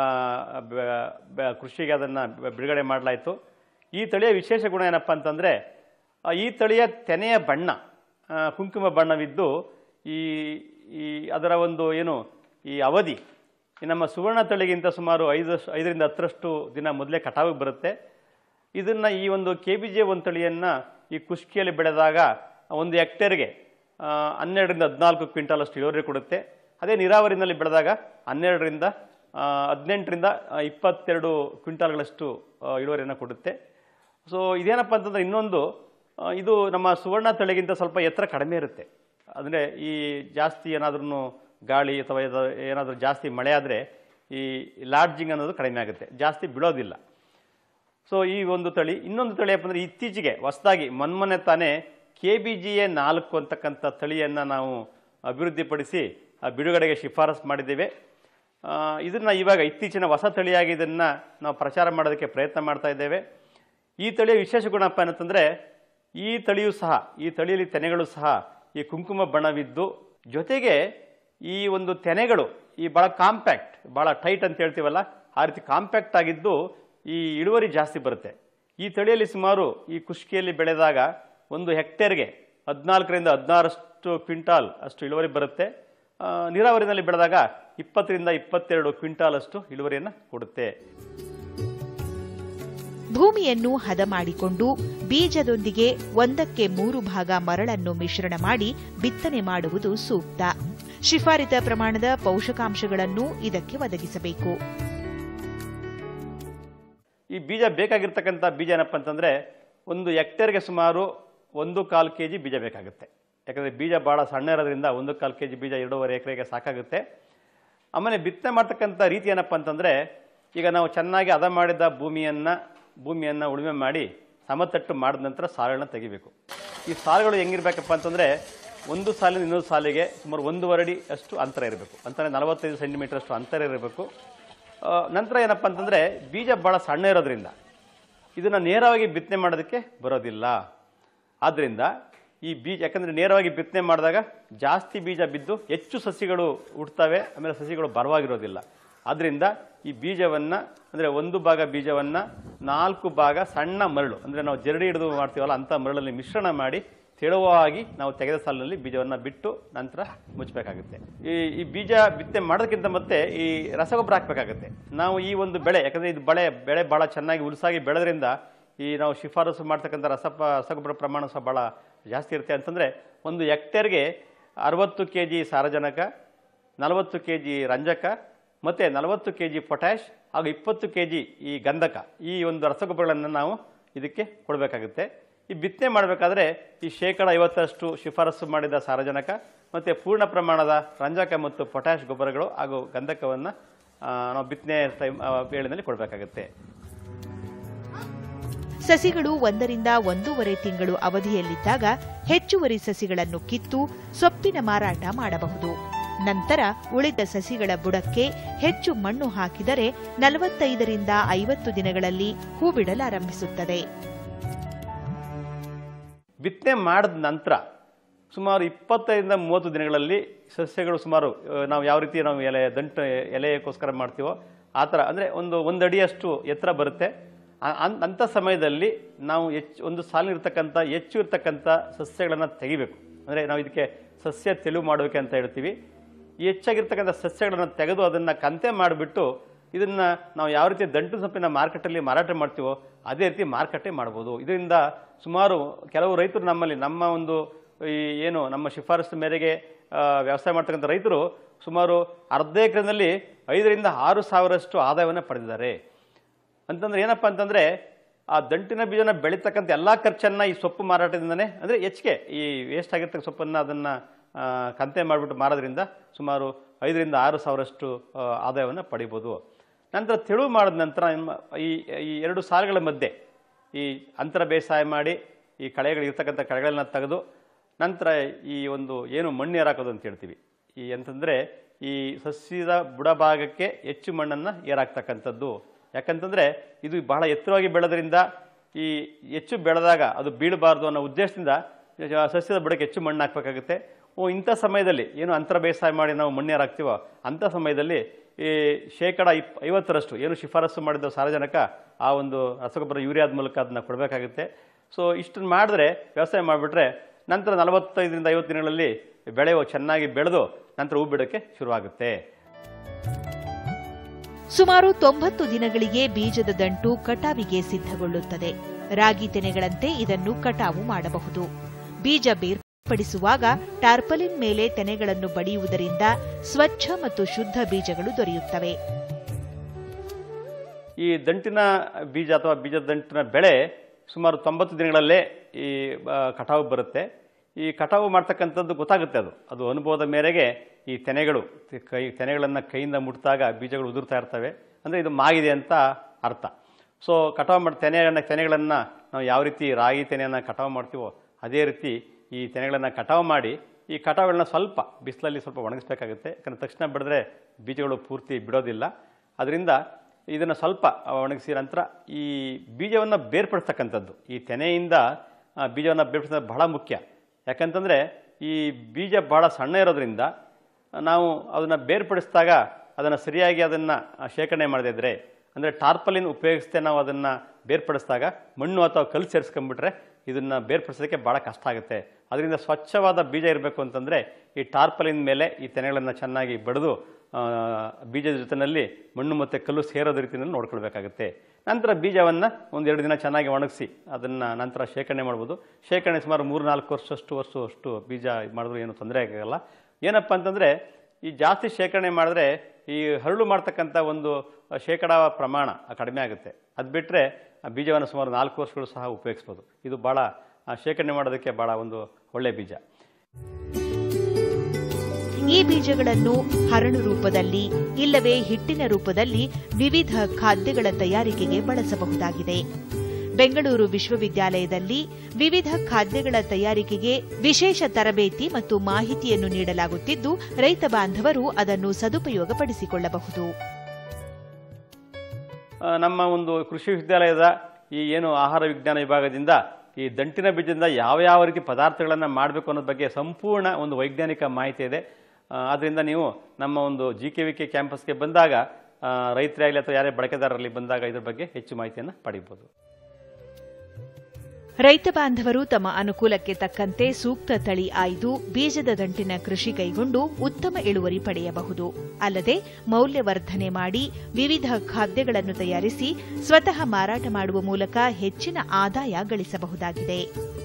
ಕೃಷಿಗೆ ಅದನ್ನು ಬಿಡುಗಡೆ ಮಾಡಲಾಯಿತು ಈ ತಳಿಯ ವಿಶೇಷ ಗುಣ ಏನಪ್ಪ ಅಂತಂದರೆ ಆ, ಈ ತಳಿಯ ತೆನೆಯ ಬಣ್ಣ ಆ, ಕುಂಕುಮ ಬಣ್ಣವಿದ್ದು ಈ ಈ ಅದರ ಒಂದು ಏನು ಈ ಅವಧಿ ಈ ನಮ್ಮ ಸುವರ್ಣ ತಳಿಗಿಂತ ಸುಮಾರು ಐದು ಐದರಿಂದ ಹತ್ತರಷ್ಟು ದಿನ ಮೊದಲೇ ಕಟಾವಿಗೆ ಬರುತ್ತೆ ಇದನ್ನು ಈ ಒಂದು ಕೆ ಬಿ ಜೆ ಒಂದು ತಳಿಯನ್ನು ಈ ಕುಷ್ಕಿಯಲ್ಲಿ ಬೆಳೆದಾಗ ಒಂದು ಹೆಕ್ಟೇರ್ಗೆ ಆ, ಹನ್ನೆರಡರಿಂದ ಹದಿನಾಲ್ಕು ಕ್ವಿಂಟಾಲ್ ಅಷ್ಟು ಇಳುವರಿ ಕೊಡುತ್ತೆ ಅದೇ ನೀರಾವರಿನಲ್ಲಿ ಬೆಳೆದಾಗ ಹನ್ನೆರಡರಿಂದ ಆ, ಹದಿನೆಂಟರಿಂದ ಆ, ಇಪ್ಪತ್ತೆರಡು ಕ್ವಿಂಟಾಲ್ಗಳಷ್ಟು ಆ, ಇಳುವರಿಯನ್ನು ಕೊಡುತ್ತೆ ಸೊ ಇದೇನಪ್ಪ ಅಂತಂದ್ರೆ ಇನ್ನೊಂದು ಆ, ಇದು ನಮ್ಮ ಸುವರ್ಣ ತಳಿಗಿಂತ ಸ್ವಲ್ಪ ಎತ್ತರ ಕಡಿಮೆ ಇರುತ್ತೆ ಅಂದರೆ ಈ ಜಾಸ್ತಿ ಏನಾದ್ರೂ ಗಾಳಿ ಅಥವಾ ಇದು- ಏನಾದರೂ ಜಾಸ್ತಿ ಮಳೆ ಆದರೆ ಈ ಲಾಡ್ಜಿಂಗ್ ಅನ್ನೋದು ಕಡಿಮೆ ಆಗುತ್ತೆ ಜಾಸ್ತಿ ಬಿಡೋದಿಲ್ಲ ಸೊ ಈ ಒಂದು ತಳಿ ಇನ್ನೊಂದು ತಳಿ ಏನಪ್ಪ ಅಂದರೆ ಇತ್ತೀಚೆಗೆ ಹೊಸದಾಗಿ ಮೊನ್ಮೊನ್ನೆ ತಾನೇ ಕೆ ಬಿ ಜಿ ಎ ನಾಲ್ಕು ಅಂತಕ್ಕಂಥ ತಳಿಯನ್ನು ನಾವು ಅಭಿವೃದ್ಧಿಪಡಿಸಿ ಆ ಬಿಡುಗಡೆಗೆ ಶಿಫಾರಸು ಮಾಡಿದ್ದೇವೆ ಆ, ಇದನ್ನ ಇವಾಗ ಇತ್ತೀಚಿನ ಹೊಸ ತಳಿಯಾಗಿ ಇದನ್ನು ನಾವು ಪ್ರಚಾರ ಮಾಡೋದಕ್ಕೆ ಪ್ರಯತ್ನ ಮಾಡ್ತಾ ಇದ್ದೇವೆ ಈ ತಳಿಯ ವಿಶೇಷ ಗುಣಪ್ಪ ಏನಂತಂದರೆ ಈ ತಳಿಯೂ ಸಹ ಈ ತಳಿಯಲ್ಲಿ ತೆನೆಗಳು ಸಹ ಈ ಕುಂಕುಮ ಬಣ್ಣವಿದ್ದು ಜೊತೆಗೆ ಈ ಒಂದು ತೆನೆಗಳು ಈ ಭಾಳ ಕಾಂಪ್ಯಾಕ್ಟ್ ಭಾಳ ಟೈಟ್ ಅಂತ ಹೇಳ್ತೀವಲ್ಲ ಆ ರೀತಿ ಕಾಂಪ್ಯಾಕ್ಟ್ ಆಗಿದ್ದು ಈ ಇಳುವರಿ ಜಾಸ್ತಿ ಬರುತ್ತೆ ಈ ತಳಿಯಲ್ಲಿ ಸುಮಾರು ಈ ಕುಷ್ಕಿಯಲ್ಲಿ ಬೆಳೆದಾಗ ಒಂದು ಹೆಕ್ಟೇರ್ಗೆ ಹದಿನಾಲ್ಕರಿಂದ ಹದಿನಾರಷ್ಟು ಕ್ವಿಂಟಾಲ್ ಅಷ್ಟು ಇಳುವರಿ ಬರುತ್ತೆ ಆ, ನೀರಾವರಿನಲ್ಲಿ ಬೆಳೆದಾಗ ಇಪ್ಪತ್ತರಿಂದ ಇಪ್ಪತ್ತೆರಡು ಕ್ವಿಂಟಾಲ್ ಅಷ್ಟು ಇಳುವರಿಯನ್ನು ಕೊಡುತ್ತೆ ಭೂಮಿಯನ್ನು ಹದ ಮಾಡಿಕೊಂಡು ಬೀಜದೊಂದಿಗೆ ಒಂದಕ್ಕೆ ಮೂರು ಭಾಗ ಮರಳನ್ನು ಮಿಶ್ರಣ ಮಾಡಿ ಬಿತ್ತನೆ ಮಾಡುವುದು ಸೂಕ್ತ ಶಿಫಾರಿತ ಪ್ರಮಾಣದ ಪೋಷಕಾಂಶಗಳನ್ನು ಇದಕ್ಕೆ ಒದಗಿಸಬೇಕು ಈ ಬೀಜ ಬೇಕಾಗಿರ್ತಕ್ಕಂಥ ಬೀಜ ಏನಪ್ಪ ಅಂತಂದರೆ ಒಂದು ಹೆಕ್ಟೇರ್ಗೆ ಸುಮಾರು ಒಂದು ಕಾಲು ಕೆ ಜಿ ಬೀಜ ಬೇಕಾಗುತ್ತೆ ಯಾಕಂದರೆ ಬೀಜ ಭಾಳ ಸಣ್ಣ ಇರೋದ್ರಿಂದ ಒಂದು ಕಾಲು ಕೆ ಜಿ ಬೀಜ ಎರಡೂವರೆ ಎಕರೆಗೆ ಸಾಕಾಗುತ್ತೆ ಆಮೇಲೆ ಬಿತ್ತನೆ ಮಾಡ್ತಕ್ಕಂಥ ರೀತಿ ಏನಪ್ಪ ಅಂತಂದರೆ ಈಗ ನಾವು ಚೆನ್ನಾಗಿ ಹದ ಮಾಡಿದ ಭೂಮಿಯನ್ನು ಭೂಮಿಯನ್ನು ಉಳುಮೆ ಮಾಡಿ ಸಮತಟ್ಟು ಮಾಡಿದ ನಂತರ ಸಾಲುಗಳನ್ನ ತೆಗಿಬೇಕು ಈ ಸಾಲುಗಳು ಹೆಂಗಿರ್ಬೇಕಪ್ಪ ಅಂತಂದರೆ ಒಂದು ಸಾಲಿನ ಇನ್ನೊಂದು ಸಾಲಿಗೆ ಸುಮಾರು ಒಂದೂವರೆ ಅಡಿ ಅಷ್ಟು ಅಂತರ ಇರಬೇಕು ಅಂತಾರೆ ನಲವತ್ತೈದು ಸೆಂಟಿಮೀಟರ್ ಅಷ್ಟು ಅಂತರ ಇರಬೇಕು ಆ, ನಂತರ ಏನಪ್ಪ ಅಂತಂದರೆ ಬೀಜ ಭಾಳ ಸಣ್ಣ ಇರೋದ್ರಿಂದ ಇದನ್ನು ನೇರವಾಗಿ ಬಿತ್ತನೆ ಮಾಡೋದಕ್ಕೆ ಬರೋದಿಲ್ಲ ಆದ್ದರಿಂದ ಈ ಬೀಜ ಯಾಕಂದರೆ ನೇರವಾಗಿ ಬಿತ್ತನೆ ಮಾಡಿದಾಗ ಜಾಸ್ತಿ ಬೀಜ ಬಿದ್ದು ಹೆಚ್ಚು ಸಸಿಗಳು ಹುಡ್ತವೆ ಆಮೇಲೆ ಸಸಿಗಳು ಬರವಾಗಿರೋದಿಲ್ಲ ಆದ್ದರಿಂದ ಈ ಬೀಜವನ್ನು ಅಂದರೆ ಒಂದು ಭಾಗ ಬೀಜವನ್ನು ನಾಲ್ಕು ಭಾಗ ಸಣ್ಣ ಮರಳು ಅಂದರೆ ನಾವು ಜರಡಿ ಹಿಡಿದು ಮಾಡ್ತೀವಲ್ಲ ಅಂಥ ಮರಳಲ್ಲಿ ಮಿಶ್ರಣ ಮಾಡಿ ತೆಳುವಾಗಿ ನಾವು ತೆಗೆದ ಸಾಲಿನಲ್ಲಿ ಬೀಜವನ್ನು ಬಿಟ್ಟು ನಂತರ ಮುಚ್ಚಬೇಕಾಗುತ್ತೆ ಈ ಈ ಬೀಜ ಬಿತ್ತನೆ ಮಾಡೋದಕ್ಕಿಂತ ಮತ್ತೆ ಈ ರಸಗೊಬ್ಬರ ಹಾಕಬೇಕಾಗುತ್ತೆ ನಾವು ಈ ಒಂದು ಬೆಳೆ ಯಾಕಂದರೆ ಇದು ಬೆಳೆ ಬೆಳೆ ಭಾಳ ಚೆನ್ನಾಗಿ ಉಲ್ಸಾಗಿ ಬೆಳೆದ್ರಿಂದ ಈ ನಾವು ಶಿಫಾರಸು ಮಾಡ್ತಕ್ಕಂಥ ರಸಪ ರಸಗೊಬ್ಬರ ಪ್ರಮಾಣ ಸಹ ಭಾಳ ಜಾಸ್ತಿ ಇರುತ್ತೆ ಅಂತಂದರೆ ಒಂದು ಹೆಕ್ಟೇರ್ಗೆ ಅರವತ್ತು ಕೆ ಜಿ ಸಾರಜನಕ ನಲವತ್ತು ಕೆ ಜಿ ರಂಜಕ ಮತ್ತು ನಲವತ್ತು ಕೆ ಜಿ ಪೊಟ್ಯಾಶ್ ಹಾಗೂ ಇಪ್ಪತ್ತು ಕೆ ಜಿ ಈ ಗಂಧಕ ಈ ಒಂದು ರಸಗೊಬ್ಬರಗಳನ್ನು ನಾವು ಇದಕ್ಕೆ ಕೊಡಬೇಕಾಗುತ್ತೆ ಈ ಬಿತ್ತನೆ ಮಾಡಬೇಕಾದ್ರೆ ಈ ಶೇಕಡ ಐವತ್ತರಷ್ಟು ಶಿಫಾರಸು ಮಾಡಿದ ಸಾರಜನಕ ಮತ್ತು ಪೂರ್ಣ ಪ್ರಮಾಣದ ರಂಜಕ ಮತ್ತು ಪೊಟ್ಯಾಶ್ ಗೊಬ್ಬರಗಳು ಹಾಗೂ ಗಂಧಕವನ್ನು ನಾವು ಬಿತ್ತನೆ ಟೈಮ್ ವೇಳೆಯಲ್ಲಿ ಕೊಡಬೇಕಾಗುತ್ತೆ ಸಸಿಗಳು ಒಂದರಿಂದ ಒಂದೂವರೆ ತಿಂಗಳು ಅವಧಿಯಲ್ಲಿದ್ದಾಗ ಹೆಚ್ಚುವರಿ ಸಸಿಗಳನ್ನು ಕಿತ್ತು ಸೊಪ್ಪಿನ ಮಾರಾಟ ಮಾಡಬಹುದು ನಂತರ ಉಳಿದ ಸಸಿಗಳ ಬುಡಕ್ಕೆ ಹೆಚ್ಚು ಮಣ್ಣು ಹಾಕಿದರೆ ನಲವತ್ತೈದರಿಂದ ಐವತ್ತು ದಿನಗಳಲ್ಲಿ ಹೂ ಬಿಡಲಾರಂಭಿಸುತ್ತದೆ ಬಿತ್ತನೆ ಮಾಡಿದ ನಂತರ ಸುಮಾರು ಇಪ್ಪತ್ತೈದರಿಂದ ಮೂವತ್ತು ದಿನಗಳಲ್ಲಿ ಸಸ್ಯಗಳು ಸುಮಾರು ಆ, ನಾವು ಯಾವ ರೀತಿ ನಾವು ಎಲೆ ದಂಟು ಎಲೆಗೋಸ್ಕರ ಮಾಡ್ತೀವೋ ಆ ಥರ ಅಂದರೆ ಒಂದು ಒಂದು ಅಡಿಯಷ್ಟು ಎತ್ತರ ಬರುತ್ತೆ ಆ- ಅನ್- ಅಂಥ ಸಮಯದಲ್ಲಿ ನಾವು ಹೆಚ್ಚು ಒಂದು ಸಾಲಿನಿರ್ತಕ್ಕಂಥ ಹೆಚ್ಚು ಇರ್ತಕ್ಕಂಥ ಸಸ್ಯಗಳನ್ನು ತೆಗಿಬೇಕು ಅಂದರೆ ನಾವು ಇದಕ್ಕೆ ಸಸ್ಯ ತೆಳು ಮಾಡಬೇಕು ಅಂತ ಹೇಳ್ತೀವಿ ಈ ಹೆಚ್ಚಾಗಿರ್ತಕ್ಕಂಥ ಸಸ್ಯಗಳನ್ನು ತೆಗೆದು ಅದನ್ನು ಕಂತೆ ಮಾಡಿಬಿಟ್ಟು ಇದನ್ನು ನಾವು ಯಾವ ರೀತಿ ದಂಟು ಸೊಪ್ಪಿನ ಮಾರ್ಕೆಟಲ್ಲಿ ಮಾರಾಟ ಮಾಡ್ತೀವೋ ಅದೇ ರೀತಿ ಮಾರುಕಟ್ಟೆ ಮಾಡ್ಬೋದು ಇದರಿಂದ ಸುಮಾರು ಕೆಲವು ರೈತರು ನಮ್ಮಲ್ಲಿ ನಮ್ಮ ಒಂದು ಈ ಏನು ನಮ್ಮ ಶಿಫಾರಸು ಮೇರೆಗೆ ಆ, ವ್ಯವಸಾಯ ಮಾಡ್ತಕ್ಕಂಥ ರೈತರು ಸುಮಾರು ಅರ್ಧ ಎಕರೆನಲ್ಲಿ ಐದರಿಂದ ಆರು ಸಾವಿರಷ್ಟು ಆದಾಯವನ್ನು ಪಡೆದಿದ್ದಾರೆ ಅಂತಂದ್ರೆ ಏನಪ್ಪ ಅಂತಂದ್ರೆ ಆ ದಂಟಿನ ಬೀಜನ ಬೆಳೀತಕ್ಕಂಥ ಎಲ್ಲ ಖರ್ಚನ್ನ ಈ ಸೊಪ್ಪು ಮಾರಾಟದಿಂದನೇ ಅಂದರೆ ಹೆಚ್ಚಿಗೆ ಈ ವೇಸ್ಟ್ ಆಗಿರ್ತಕ್ಕ ಸೊಪ್ಪನ್ನು ಅದನ್ನು ಕಂತೆ ಮಾಡಿಬಿಟ್ಟು ಮಾರೋದ್ರಿಂದ ಸುಮಾರು ಐದರಿಂದ ಆರು ಸಾವಿರಷ್ಟು ಆ, ಆದಾಯವನ್ನು ಪಡಿಬೋದು ನಂತರ ತೆಳು ಮಾಡಿದ ನಂತರ ನಿಮ್ಮ ಈ ಈ ಎರಡು ಸಾಲುಗಳ ಮಧ್ಯೆ ಈ ಅಂತರ ಬೇಸಾಯ ಮಾಡಿ ಈ ಕಳೆಗಳಿರ್ತಕ್ಕಂಥ ಕಳೆಗಳನ್ನ ತೆಗೆದು ನಂತರ ಈ ಒಂದು ಏನು ಮಣ್ಣು ಏರಾಕೋದು ಅಂತ ಹೇಳ್ತೀವಿ ಈ ಅಂತಂದರೆ ಈ ಸಸ್ಯದ ಬುಡಭಾಗಕ್ಕೆ ಹೆಚ್ಚು ಮಣ್ಣನ್ನು ಏರಾಕ್ತಕ್ಕಂಥದ್ದು ಯಾಕಂತಂದರೆ ಇದು ಬಹಳ ಎತ್ತರವಾಗಿ ಬೆಳೆದ್ರಿಂದ ಈ ಹೆಚ್ಚು ಬೆಳೆದಾಗ ಅದು ಬೀಳಬಾರ್ದು ಅನ್ನೋ ಉದ್ದೇಶದಿಂದ ಆ ಸಸ್ಯದ ಬುಡಕ್ಕೆ ಹೆಚ್ಚು ಮಣ್ಣು ಹಾಕಬೇಕಾಗುತ್ತೆ ಓ ಇಂಥ ಸಮಯದಲ್ಲಿ ಏನು ಅಂತರ ಬೇಸಾಯ ಮಾಡಿ ನಾವು ಮಣ್ಣು ಏರಾಕ್ತೀವೋ ಅಂಥ ಸಮಯದಲ್ಲಿ ಈ ಶೇಕಡ ಇಪ್ ಐವತ್ತರಷ್ಟು ಏನು ಶಿಫಾರಸು ಮಾಡಿದ ಸಾರಜನಕ ಆ ಒಂದು ರಸಗೊಬ್ಬರ ಯೂರಿಯಾದ ಮೂಲಕ ಅದನ್ನ ಕೊಡಬೇಕಾಗುತ್ತೆ ಸೊ ಇಷ್ಟನ್ನು ಮಾಡಿದ್ರೆ ವ್ಯವಸಾಯ ಮಾಡಿಬಿಟ್ರೆ ನಂತರ ನಲವತ್ತೈದರಿಂದ ಐವತ್ತು ದಿನಗಳಲ್ಲಿ ಬೆಳೆ ಚೆನ್ನಾಗಿ ಬೆಳೆದು ನಂತರ ಹೂ ಬಿಡೋಕ್ಕೆ ಶುರುವಾಗುತ್ತೆ ಸುಮಾರು ತೊಂಬತ್ತು ದಿನಗಳಿಗೆ ಬೀಜದ ದಂಟು ಕಟಾವಿಗೆ ಸಿದ್ಧಗೊಳ್ಳುತ್ತದೆ ರಾಗಿ ತೆನೆಗಳಂತೆ ಇದನ್ನು ಕಟಾವು ಮಾಡಬಹುದು ಬೀಜ ಬೇರ್ಪಡಿಸುವಾಗ ಟಾರ್ಪಲಿನ್ ಮೇಲೆ ತೆನೆಗಳನ್ನು ಬಡಿಯುವುದರಿಂದ ಸ್ವಚ್ಛ ಮತ್ತು ಶುದ್ಧ ಬೀಜಗಳು ದೊರೆಯುತ್ತವೆ ಈ ದಂಟಿನ ಬೀಜ ಅಥವಾ ಬೀಜದ ದಂಟಿನ ಬೆಳೆ ಸುಮಾರು ತೊಂಬತ್ತು ದಿನಗಳಲ್ಲೇ ಈ ಆ, ಕಟಾವು ಬರುತ್ತೆ ಈ ಕಟಾವು ಮಾಡ್ತಕ್ಕಂಥದ್ದು ಗೊತ್ತಾಗುತ್ತೆ ಅದು ಅದು ಅನುಭವದ ಮೇರೆಗೆ ಈ ತೆನೆಗಳು ತಿ- ಕೈ ತೆನೆಗಳನ್ನು ಕೈಯಿಂದ ಮುಟ್ಟಿದಾಗ ಬೀಜಗಳು ಉದುರ್ತಾ ಇರ್ತವೆ ಅಂದರೆ ಇದು ಮಾಗಿದೆ ಅಂತ ಅರ್ಥ ಸೊ ಕಟಾವು ಮಾಡಿ ತೆನೆಗಳನ್ನು ತೆನೆಗಳನ್ನು ನಾವು ಯಾವ ರೀತಿ ರಾಗಿ ತೆನೆಯನ್ನು ಕಟಾವು ಮಾಡ್ತೀವೋ ಅದೇ ರೀತಿ ಈ ತೆನೆಗಳನ್ನು ಕಟಾವು ಮಾಡಿ ಈ ಕಟಾವುಗಳನ್ನ ಸ್ವಲ್ಪ ಬಿಸಿಲಲ್ಲಿ ಸ್ವಲ್ಪ ಒಣಗಿಸ್ಬೇಕಾಗುತ್ತೆ ಯಾಕಂದರೆ ತಕ್ಷಣ ಬಿಡಿದ್ರೆ ಬೀಜಗಳು ಪೂರ್ತಿ ಬಿಡೋದಿಲ್ಲ ಅದರಿಂದ ಇದನ್ನು ಸ್ವಲ್ಪ ಒಣಗಿಸಿ ನಂತರ ಈ ಬೀಜವನ್ನು ಬೇರ್ಪಡಿಸ್ತಕ್ಕಂಥದ್ದು ಈ ತೆನೆಯಿಂದ ಆ, ಬೀಜವನ್ನು ಬೇರ್ಪಡಿಸೋದು ಬಹಳ ಮುಖ್ಯ ಯಾಕಂತಂದರೆ ಈ ಬೀಜ ಬಹಳ ಸಣ್ಣ ಇರೋದ್ರಿಂದ ನಾವು ಅದನ್ನು ಬೇರ್ಪಡಿಸಿದಾಗ ಅದನ್ನು ಸರಿಯಾಗಿ ಅದನ್ನು ಶೇಖರಣೆ ಮಾಡದಿದ್ದರೆ ಅಂದರೆ ಟಾರ್ಪಲಿನ್ ಉಪಯೋಗಿಸ್ತೇ ನಾವು ಅದನ್ನು ಬೇರ್ಪಡಿಸಿದಾಗ ಮಣ್ಣು ಅಥವಾ ಕಲ್ಲು ಸೇರಿಸ್ಕೊಂಡ್ಬಿಟ್ರೆ ಇದನ್ನು ಬೇರ್ಪಡಿಸೋದಕ್ಕೆ ಭಾಳ ಕಷ್ಟ ಆಗುತ್ತೆ ಅದರಿಂದ ಸ್ವಚ್ಛವಾದ ಬೀಜ ಇರಬೇಕು ಅಂತಂದರೆ ಈ ಟಾರ್ಪಲಿನ್ ಮೇಲೆ ಈ ತೆನೆಗಳನ್ನು ಚೆನ್ನಾಗಿ ಬಡಿದು ಆ, ಬೀಜದ ಜೊತೆಯಲ್ಲಿ ಮಣ್ಣು ಮತ್ತು ಕಲ್ಲು ಸೇರೋದ ರೀತಿಯಲ್ಲಿ ನೋಡ್ಕೊಳ್ಬೇಕಾಗುತ್ತೆ ನಂತರ ಬೀಜವನ್ನು ಒಂದೆರಡು ದಿನ ಚೆನ್ನಾಗಿ ಒಣಗಿಸಿ ಅದನ್ನು ನಂತರ ಶೇಖರಣೆ ಮಾಡ್ಬೋದು ಶೇಖರಣೆ ಸುಮಾರು ಮೂರು ನಾಲ್ಕು ವರ್ಷಷ್ಟು ವರ್ಷ ಅಷ್ಟು ಬೀಜ ಇದ್ ಮಾಡಿದ್ರು ಏನು ತೊಂದರೆ ಆಗಲ್ಲ ಏನಪ್ಪ ಅಂತಂದರೆ ಈ ಜಾಸ್ತಿ ಶೇಖರಣೆ ಮಾಡಿದ್ರೆ ಈ ಹರಳು ಮಾಡ್ತಕ್ಕಂಥ ಒಂದು ಶೇಕಡ ಪ್ರಮಾಣ ಕಡಿಮೆ ಆಗುತ್ತೆ ಅದು ಬಿಟ್ಟರೆ ಬೀಜವನ್ನು ಸುಮಾರು ನಾಲ್ಕು ವರ್ಷಗಳು ಸಹ ಉಪಯೋಗಿಸ್ಬೋದು ಇದು ಭಾಳ ಆ, ಶೇಖರಣೆ ಮಾಡೋದಕ್ಕೆ ಭಾಳ ಒಂದು ಒಳ್ಳೆಯ ಬೀಜ ಈ ಬೀಜಗಳನ್ನು ಹರಳು ರೂಪದಲ್ಲಿ ಇಲ್ಲವೇ ಹಿಟ್ಟಿನ ರೂಪದಲ್ಲಿ ವಿವಿಧ ಖಾದ್ಯಗಳ ತಯಾರಿಕೆಗೆ ಬಳಸಬಹುದಾಗಿದೆ ಬೆಂಗಳೂರು ವಿಶ್ವವಿದ್ಯಾಲಯದಲ್ಲಿ ವಿವಿಧ ಖಾದ್ಯಗಳ ತಯಾರಿಕೆಗೆ ವಿಶೇಷ ತರಬೇತಿ ಮತ್ತು ಮಾಹಿತಿಯನ್ನು ನೀಡಲಾಗುತ್ತಿದ್ದು ರೈತ ಬಾಂಧವರು ಅದನ್ನು ಸದುಪಯೋಗಪಡಿಸಿಕೊಳ್ಳಬಹುದು ಆ, ನಮ್ಮ ಒಂದು ಕೃಷಿ ವಿಶ್ವವಿದ್ಯಾಲಯದ ಈ ಏನು ಆಹಾರ ವಿಜ್ಞಾನ ವಿಭಾಗದಿಂದ ಈ ದಂಟಿನ ಬೀಜದಿಂದ ಯಾವ ಯಾವ ರೀತಿ ಪದಾರ್ಥಗಳನ್ನು ಮಾಡಬೇಕು ಅನ್ನೋದ್ರ ಬಗ್ಗೆ ಸಂಪೂರ್ಣ ಒಂದು ವೈಜ್ಞಾನಿಕ ಮಾಹಿತಿ ಇದೆ ಆದ್ದರಿಂದ ನೀವು ನಮ್ಮ ಒಂದು ಜಿ ಕೆ ವಿ ಕೆ ಕ್ಯಾಂಪಸ್ಗೆ ಬಂದಾಗ ಆ, ರೈತರಾಗಲಿ ಅಥವಾ ಯಾರೇ ಬಳಕೆದಾರರಲ್ಲಿ ಬಂದಾಗ ಇದ್ರ ಬಗ್ಗೆ ಹೆಚ್ಚು ಮಾಹಿತಿಯನ್ನು ಪಡೀಬೋದು ರೈತ ಬಾಂಧವರು ತಮ್ಮ ಅನುಕೂಲಕ್ಕೆ ತಕ್ಕಂತೆ ಸೂಕ್ತ ತಳಿ ಆಯ್ದು ಬೀಜದ ದಂಟಿನ ಕೃಷಿ ಕೈಗೊಂಡು ಉತ್ತಮ ಇಳುವರಿ ಪಡೆಯಬಹುದು ಅಲ್ಲದೆ ಮೌಲ್ಯವರ್ಧನೆ ಮಾಡಿ ವಿವಿಧ ಖಾದ್ಯಗಳನ್ನು ತಯಾರಿಸಿ ಸ್ವತಃ ಮಾರಾಟ ಮಾಡುವ ಮೂಲಕ ಹೆಚ್ಚಿನ ಆದಾಯ ಗಳಿಸಬಹುದಾಗಿದೆ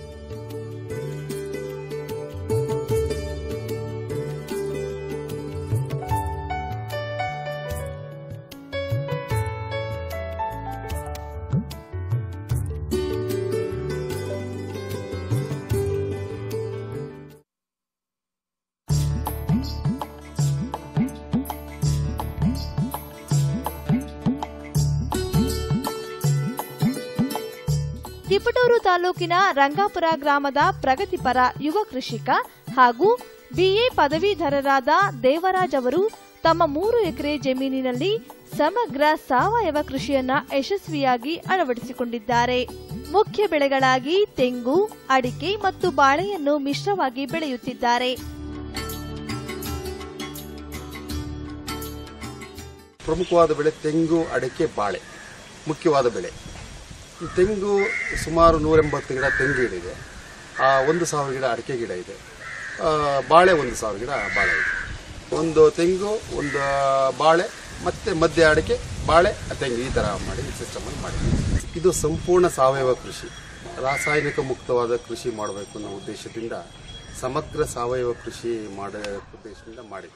ತಿಪಟೂರು ತಾಲೂಕಿನ ರಂಗಾಪುರ ಗ್ರಾಮದ ಪ್ರಗತಿಪರ ಯುವ ಕೃಷಿಕ ಹಾಗೂ ಬಿಎ ಪದವೀಧರರಾದ ದೇವರಾಜ್ ಅವರು ತಮ್ಮ ಮೂರು ಎಕರೆ ಜಮೀನಿನಲ್ಲಿ ಸಮಗ್ರ ಸಾವಯವ ಕೃಷಿಯನ್ನ ಯಶಸ್ವಿಯಾಗಿ ಅಳವಡಿಸಿಕೊಂಡಿದ್ದಾರೆ ಮುಖ್ಯ ಬೆಳೆಗಳಾಗಿ ತೆಂಗು ಅಡಿಕೆ ಮತ್ತು ಬಾಳೆಯನ್ನು ಮಿಶ್ರವಾಗಿ ಬೆಳೆಯುತ್ತಿದ್ದಾರೆ ಪ್ರಮುಖವಾದ ಬೆಳೆ ತೆಂಗು ಅಡಿಕೆ ಬಾಳೆ ಮುಖ್ಯವಾದ ಬೆಳೆ ಈ ತೆಂಗು ಸುಮಾರು ನೂರೆಂಬತ್ತು ಗಿಡ ತೆಂಗು ಗಿಡ ಇದೆ ಆ, ಒಂದು ಸಾವಿರ ಗಿಡ ಅಡಿಕೆ ಗಿಡ ಇದೆ ಆ, ಬಾಳೆ ಒಂದು ಸಾವಿರ ಗಿಡ ಬಾಳೆ ಇದೆ ಒಂದು ತೆಂಗು ಒಂದು ಬಾಳೆ ಮತ್ತೆ ಮಧ್ಯ ಅಡಿಕೆ ಬಾಳೆ ತೆಂಗು ಈ ಥರ ಮಾಡಿ ಸಿಸ್ಟಮಲ್ಲಿ ಮಾಡಿ ಇದು ಸಂಪೂರ್ಣ ಸಾವಯವ ಕೃಷಿ ರಾಸಾಯನಿಕ ಮುಕ್ತವಾದ ಕೃಷಿ ಮಾಡಬೇಕು ಅನ್ನೋ ಉದ್ದೇಶದಿಂದ ಸಮಗ್ರ ಸಾವಯವ ಕೃಷಿ ಮಾಡೋ ಉದ್ದೇಶದಿಂದ ಮಾಡಿದ್ವಿ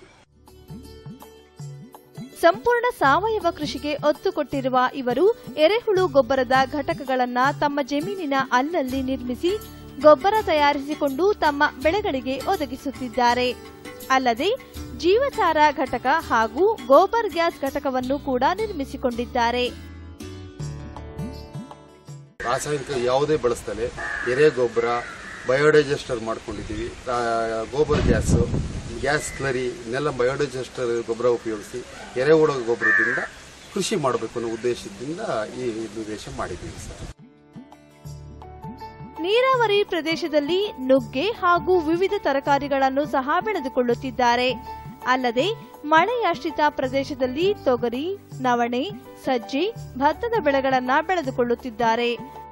ಸಂಪೂರ್ಣ ಸಾವಯವ ಕೃಷಿಗೆ ಒತ್ತು ಕೊಟ್ಟಿರುವ ಇವರು ಎರೆಹುಳು ಗೊಬ್ಬರದ ಘಟಕಗಳನ್ನ ತಮ್ಮ ಜಮೀನಿನ ಅಲ್ಲಲ್ಲಿ ನಿರ್ಮಿಸಿ ಗೊಬ್ಬರ ತಯಾರಿಸಿಕೊಂಡು ತಮ್ಮ ಬೆಳೆಗಳಿಗೆ ಒದಗಿಸುತ್ತಿದ್ದಾರೆ ಅಲ್ಲದೆ ಜೀವಸಾರ ಘಟಕ ಹಾಗೂ ಗೋಬರ್ ಗ್ಯಾಸ್ ಘಟಕವನ್ನು ಕೂಡ ನಿರ್ಮಿಸಿಕೊಂಡಿದ್ದಾರೆ ರಾಸಾಯನಿಕ ಯಾವುದೇ ಬಳಸ್ತಲೆ ಎರೆ ಗೊಬ್ಬರ ಬಯೋಡೈಜೆಸ್ಟರ್ ಮಾಡ್ಕೊಂಡಿದ್ದೀವಿ ಆ, ಗೋಬರ್ ಗ್ಯಾಸು ಗ್ಯಾಸ್ ಸ್ಲರಿ ಇನ್ನೆಲ್ಲ ಬಯೋಡೈಜೆಸ್ಟರ್ ಗೊಬ್ಬರ ಉಪಯೋಗಿಸಿ ಎರೆಹುಳ ಗೊಬ್ಬರದಿಂದ ಕೃಷಿ ಮಾಡಬೇಕು ಅನ್ನೋ ಉದ್ದೇಶದಿಂದ ಈ ನಿರ್ದೇಶ ಮಾಡಿದ್ದೀವಿ ಸರ್ ನೀರಾವರಿ ಪ್ರದೇಶದಲ್ಲಿ ನುಗ್ಗೆ ಹಾಗೂ ವಿವಿಧ ತರಕಾರಿಗಳನ್ನು ಸಹ ಬೆಳೆದುಕೊಳ್ಳುತ್ತಿದ್ದಾರೆ ಅಲ್ಲದೆ ಮಳೆಯಾಶ್ರಿತ ಪ್ರದೇಶದಲ್ಲಿ ತೊಗರಿ ನವಣೆ ಸಜ್ಜೆ ಭತ್ತದ ಬೆಳೆಗಳನ್ನ ಬೆಳೆದುಕೊಳ್ಳುತ್ತಿದ್ದಾರೆ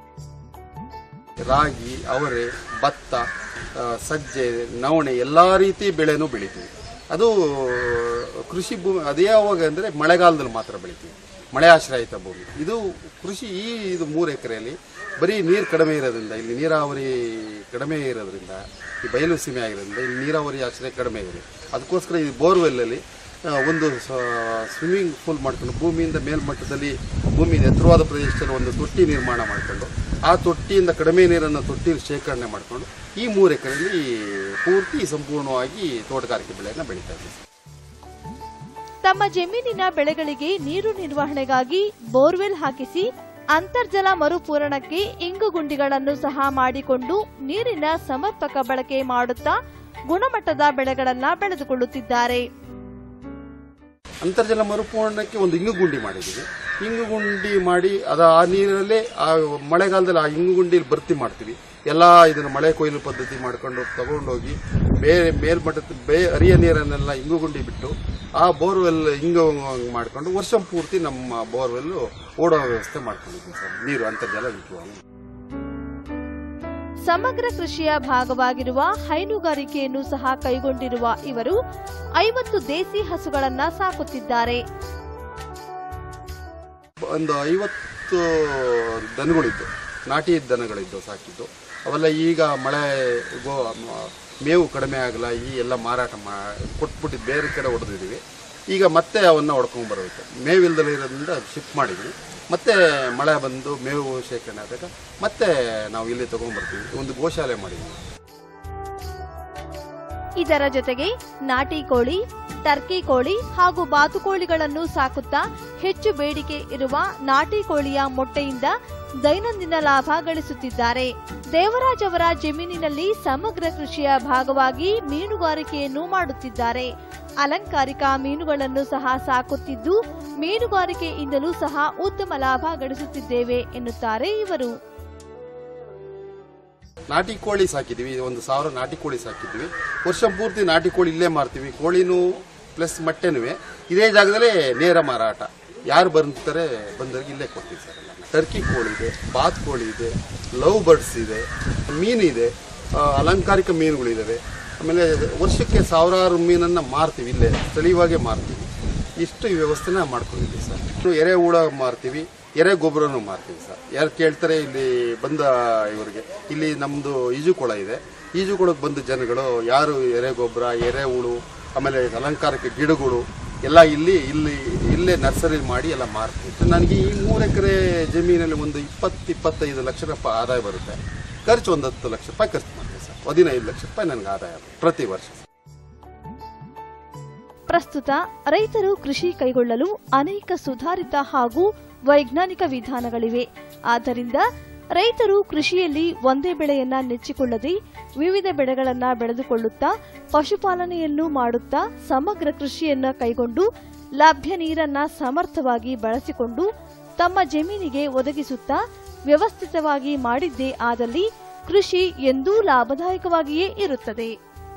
ರಾಗಿ ಅವರೆ ಭತ್ತ ಆ, ಸಜ್ಜೆ ನವಣೆ ಎಲ್ಲ ರೀತಿ ಬೆಳೆನೂ ಬೆಳಿತೀವಿ ಅದು ಕೃಷಿ ಭೂಮಿ ಅದೇ ಯಾವಾಗ ಅಂದರೆ ಮಳೆಗಾಲದಲ್ಲಿ ಮಾತ್ರ ಬೆಳಿತೀವಿ ಮಳೆ ಆಶ್ರಯಿತ ಭೂಮಿ ಇದು ಕೃಷಿ ಈ ಇದು ಮೂರು ಎಕರೆಯಲ್ಲಿ ಬರೀ ನೀರು ಕಡಿಮೆ ಇರೋದ್ರಿಂದ ಇಲ್ಲಿ ನೀರಾವರಿ ಕಡಿಮೆ ಇರೋದ್ರಿಂದ ಈ ಬಯಲು ಸೀಮೆ ಆಗಿರೋದ್ರಿಂದ ಇಲ್ಲಿ ನೀರಾವರಿ ಆಶ್ರಯ ಕಡಿಮೆ ಇದೆ ಅದಕ್ಕೋಸ್ಕರ ಈ ಬೋರ್ವೆಲ್ಲಲ್ಲಿ ಆ, ಒಂದು ಸ್ವಿಮ್ಮಿಂಗ್ ಪೂಲ್ ಮಾಡ್ಕೊಂಡು ಭೂಮಿಯಿಂದ ಮೇಲ್ಮಟ್ಟದಲ್ಲಿ ಭೂಮಿ ಎತ್ತರವಾದ ಪ್ರದೇಶದಲ್ಲಿ ಒಂದು ತೊಟ್ಟಿ ನಿರ್ಮಾಣ ಮಾಡಿಕೊಂಡು ಆ ತೊಟ್ಟಿಯಿಂದ ಕಡಿಮೆ ನೀರನ್ನು ತೊಟ್ಟಿಯಲ್ಲಿ ಶೇಖರಣೆ ಮಾಡಿಕೊಂಡು ಈ ಮೂರು ಎಕರೆಯಲ್ಲಿ ಪೂರ್ತಿ ಸಂಪೂರ್ಣವಾಗಿ ತೋಟಗಾರಿಕೆ ಬೆಳೆಯನ್ನು ಬೆಳೀತಾ ಇದ್ದೀವಿ ತಮ್ಮ ಜಮೀನಿನ ಬೆಳೆಗಳಿಗೆ ನೀರು ನಿರ್ವಹಣೆಗಾಗಿ ಬೋರ್ವೆಲ್ ಹಾಕಿಸಿ ಅಂತರ್ಜಲ ಮರುಪೂರಣಕ್ಕೆ ಇಂಗು ಗುಂಡಿಗಳನ್ನು ಸಹ ಮಾಡಿಕೊಂಡು ನೀರಿನ ಸಮರ್ಪಕ ಬಳಕೆ ಮಾಡುತ್ತಾ ಗುಣಮಟ್ಟದ ಬೆಳೆಗಳನ್ನ ಬೆಳೆದುಕೊಳ್ಳುತ್ತಿದ್ದಾರೆ ಅಂತರ್ಜಲ ಮರುಪೂರಣಕ್ಕೆ ಒಂದು ಇಂಗು ಗುಂಡಿ ಮಾಡಿದ್ದೀವಿ ಇಂಗು ಗುಂಡಿ ಮಾಡಿ ಅದು ಆ ನೀರಲ್ಲೇ ಆ ಮಳೆಗಾಲದಲ್ಲಿ ಆ ಇಂಗು ಗುಂಡಿಲಿ ಭರ್ತಿ ಮಾಡ್ತೀವಿ ಎಲ್ಲ ಇದನ್ನು ಮಳೆ ಕೊಯ್ಲು ಪದ್ಧತಿ ಮಾಡ್ಕೊಂಡು ತಗೊಂಡೋಗಿ ಬೇರೆ ಮೇಲ್ಮಟ್ಟದ ಬೇ ಹರಿಯ ನೀರನ್ನೆಲ್ಲ ಇಂಗು ಗುಂಡಿ ಬಿಟ್ಟು ಆ ಬೋರ್ವೆಲ್ ಇಂಗು ಮಾಡ್ಕೊಂಡು ವರ್ಷ ಪೂರ್ತಿ ನಮ್ಮ ಬೋರ್ವೆಲ್ ಓಡೋ ವ್ಯವಸ್ಥೆ ಮಾಡ್ಕೊಂಡಿದ್ದೀವಿ ಸರ್ ನೀರು ಅಂತರ್ಜಲ ಬಿಟ್ಟು ಸಮಗ್ರ ಕೃಷಿಯ ಭಾಗವಾಗಿರುವ ಹೈನುಗಾರಿಕೆಯನ್ನು ಸಹ ಕೈಗೊಂಡಿರುವ ಇವರು ಐವತ್ತು ದೇಸಿ ಹಸುಗಳನ್ನ ಸಾಕುತ್ತಿದ್ದಾರೆ ಒಂದು ಐವತ್ತು ದನಗಳಿದ್ದು ನಾಟಿ ದನಗಳಿದ್ದು ಸಾಕಿದ್ದು ಅವೆಲ್ಲ ಈಗ ಮಳೆ ಗೋ ಮ- ಮೇವು ಕಡಿಮೆ ಆಗಲ್ಲ ಈ ಎಲ್ಲ ಮಾರಾಟ ಮಾ ಕೊಟ್ಬಿಟ್ಟು ಬೇರೆ ಕಡೆ ಹೊಡೆದಿದ್ದೀವಿ ಈಗ ಮತ್ತೆ ಅವನ್ನ ಹೊಡ್ಕೊಂಡು ಬರಬೇಕು ಮೇವಿಲ್ದಲೇ ಇರೋದ್ರಿಂದ ಶಿಫ್ಟ್ ಮಾಡಿದ್ವಿ ಮತ್ತೆ ಮಳೆ ಬಂದು ಮೇವು ಶೇಖರಣೆ ಆದಾಗ ಮತ್ತೆ ನಾವು ಇಲ್ಲಿ ತಗೊಂಡ್ಬರ್ತೀವಿ ಒಂದು ಗೋಶಾಲೆ ಮಾಡಿದ್ವಿ ಇದರ ಜೊತೆಗೆ ನಾಟಿ ಕೋಳಿ ಟರ್ಕಿ ಕೋಳಿ ಹಾಗೂ ಬಾತುಕೋಳಿಗಳನ್ನು ಸಾಕುತ್ತಾ ಹೆಚ್ಚು ಬೇಡಿಕೆ ಇರುವ ನಾಟಿ ಕೋಳಿಯ ಮೊಟ್ಟೆಯಿಂದ ದೈನಂದಿನ ಲಾಭ ಗಳಿಸುತ್ತಿದ್ದಾರೆ ದೇವರಾಜ್ ಅವರ ಜಮೀನಿನಲ್ಲಿ ಸಮಗ್ರ ಕೃಷಿಯ ಭಾಗವಾಗಿ ಮೀನುಗಾರಿಕೆಯನ್ನು ಮಾಡುತ್ತಿದ್ದಾರೆ ಅಲಂಕಾರಿಕ ಮೀನುಗಳನ್ನು ಸಹ ಸಾಕುತ್ತಿದ್ದು ಮೀನುಗಾರಿಕೆಯಿಂದಲೂ ಸಹ ಉತ್ತಮ ಲಾಭ ಗಳಿಸುತ್ತಿದ್ದೇವೆ ಎನ್ನುತ್ತಾರೆ ಇವರು ನಾಟಿ ಕೋಳಿ ಸಾಕಿದ್ವಿ ಒಂದು ಸಾವಿರ ನಾಟಿ ಕೋಳಿ ಸಾಕಿದ್ವಿ ವರ್ಷ ಪೂರ್ತಿ ನಾಟಿ ಕೋಳಿ ಇಲ್ಲೇ ಮಾರ್ತೀವಿ ಕೋಳಿನೂ ಪ್ಲಸ್ ಮೊಟ್ಟೆನೂ ಇದೇ ಜಾಗದಲ್ಲೇ ನೇರ ಮಾರಾಟ ಯಾರು ಬರ್ತಾರೆ ಬಂದವರಿಗೆ ಇಲ್ಲೇ ಕೊಡ್ತೀವಿ ಸರ್ ಎಲ್ಲ. ಟರ್ಕಿ ಕೋಳಿ ಇದೆ ಬಾತ್ ಕೋಳಿ ಇದೆ ಲವ್ ಬರ್ಡ್ಸ್ ಇದೆ ಮೀನಿದೆ ಆ, ಅಲಂಕಾರಿಕ ಮೀನುಗಳಿದ್ದಾವೆ ಆಮೇಲೆ ವರ್ಷಕ್ಕೆ ಸಾವಿರಾರು ಮೀನನ್ನು ಮಾರ್ತೀವಿ ಇಲ್ಲೇ ಸ್ಥಳೀಯವಾಗೇ ಮಾರ್ತೀವಿ ಇಷ್ಟು ಈ ವ್ಯವಸ್ಥೆನ ಮಾಡ್ಕೊಂಡಿದ್ದೀವಿ ಸರ್ ಇನ್ನು ಎರೆಹುಳ ಮಾರ್ತೀವಿ ಎರೆ ಗೊಬ್ಬರನೂ ಮಾರ್ತೀವಿ ಸರ್ ಯಾರು ಕೇಳ್ತಾರೆ ಇಲ್ಲಿ ಬಂದ ಇವರಿಗೆ ಇಲ್ಲಿ ನಮ್ಮದು ಈಜುಕೊಳ ಇದೆ ಈಜುಕೊಳಕ್ಕೆ ಬಂದ ಜನಗಳು ಯಾರು ಎರೆ ಗೊಬ್ಬರ ಎರೆಹುಳು ಆಮೇಲೆ ಅಲಂಕಾರಕ್ಕೆ ಗಿಡಗಳು ಎಲ್ಲ ಇಲ್ಲಿ ಇಲ್ಲಿ ಇಲ್ಲೇ ನರ್ಸರಿ ಮಾಡಿ ಎಲ್ಲ ಮಾರ್ತೀವಿ ನನಗೆ ಈ ಮೂರು ಎಕರೆ ಜಮೀನಲ್ಲಿ ಒಂದು ಇಪ್ಪತ್ತು ಇಪ್ಪತ್ತೈದು ಲಕ್ಷ ರೂಪಾಯಿ ಆದಾಯ ಬರುತ್ತೆ ಖರ್ಚು ಒಂದು ಹತ್ತು ಲಕ್ಷ ರೂಪಾಯಿ ಖರ್ಚು ಮಾಡ್ತೀವಿ ಸರ್ ಹದಿನೈದು ಲಕ್ಷ ರೂಪಾಯಿ ನನಗೆ ಆದಾಯ ಪ್ರತಿ ವರ್ಷ ಪ್ರಸ್ತುತ ರೈತರು ಕೃಷಿ ಕೈಗೊಳ್ಳಲು ಅನೇಕ ಸುಧಾರಿತ ಹಾಗೂ ವೈಜ್ಞಾನಿಕ ವಿಧಾನಗಳಿವೆ ಆದ್ದರಿಂದ ರೈತರು ಕೃಷಿಯಲ್ಲಿ ಒಂದೇ ಬೆಳೆಯನ್ನ ನೆಚ್ಚಿಕೊಳ್ಳದೆ ವಿವಿಧ ಬೆಳೆಗಳನ್ನ ಬೆಳೆದುಕೊಳ್ಳುತ್ತಾ ಪಶುಪಾಲನೆಯನ್ನು ಮಾಡುತ್ತಾ ಸಮಗ್ರ ಕೃಷಿಯನ್ನ ಕೈಗೊಂಡು ಲಭ್ಯ ನೀರನ್ನ ಸಮರ್ಥವಾಗಿ ಬಳಸಿಕೊಂಡು ತಮ್ಮ ಜಮೀನಿಗೆ ಒದಗಿಸುತ್ತಾ ವ್ಯವಸ್ಥಿತವಾಗಿ ಮಾಡಿದ್ದೇ ಆದಲ್ಲಿ ಕೃಷಿ ಎಂದೂ ಲಾಭದಾಯಕವಾಗಿಯೇ ಇರುತ್ತದೆ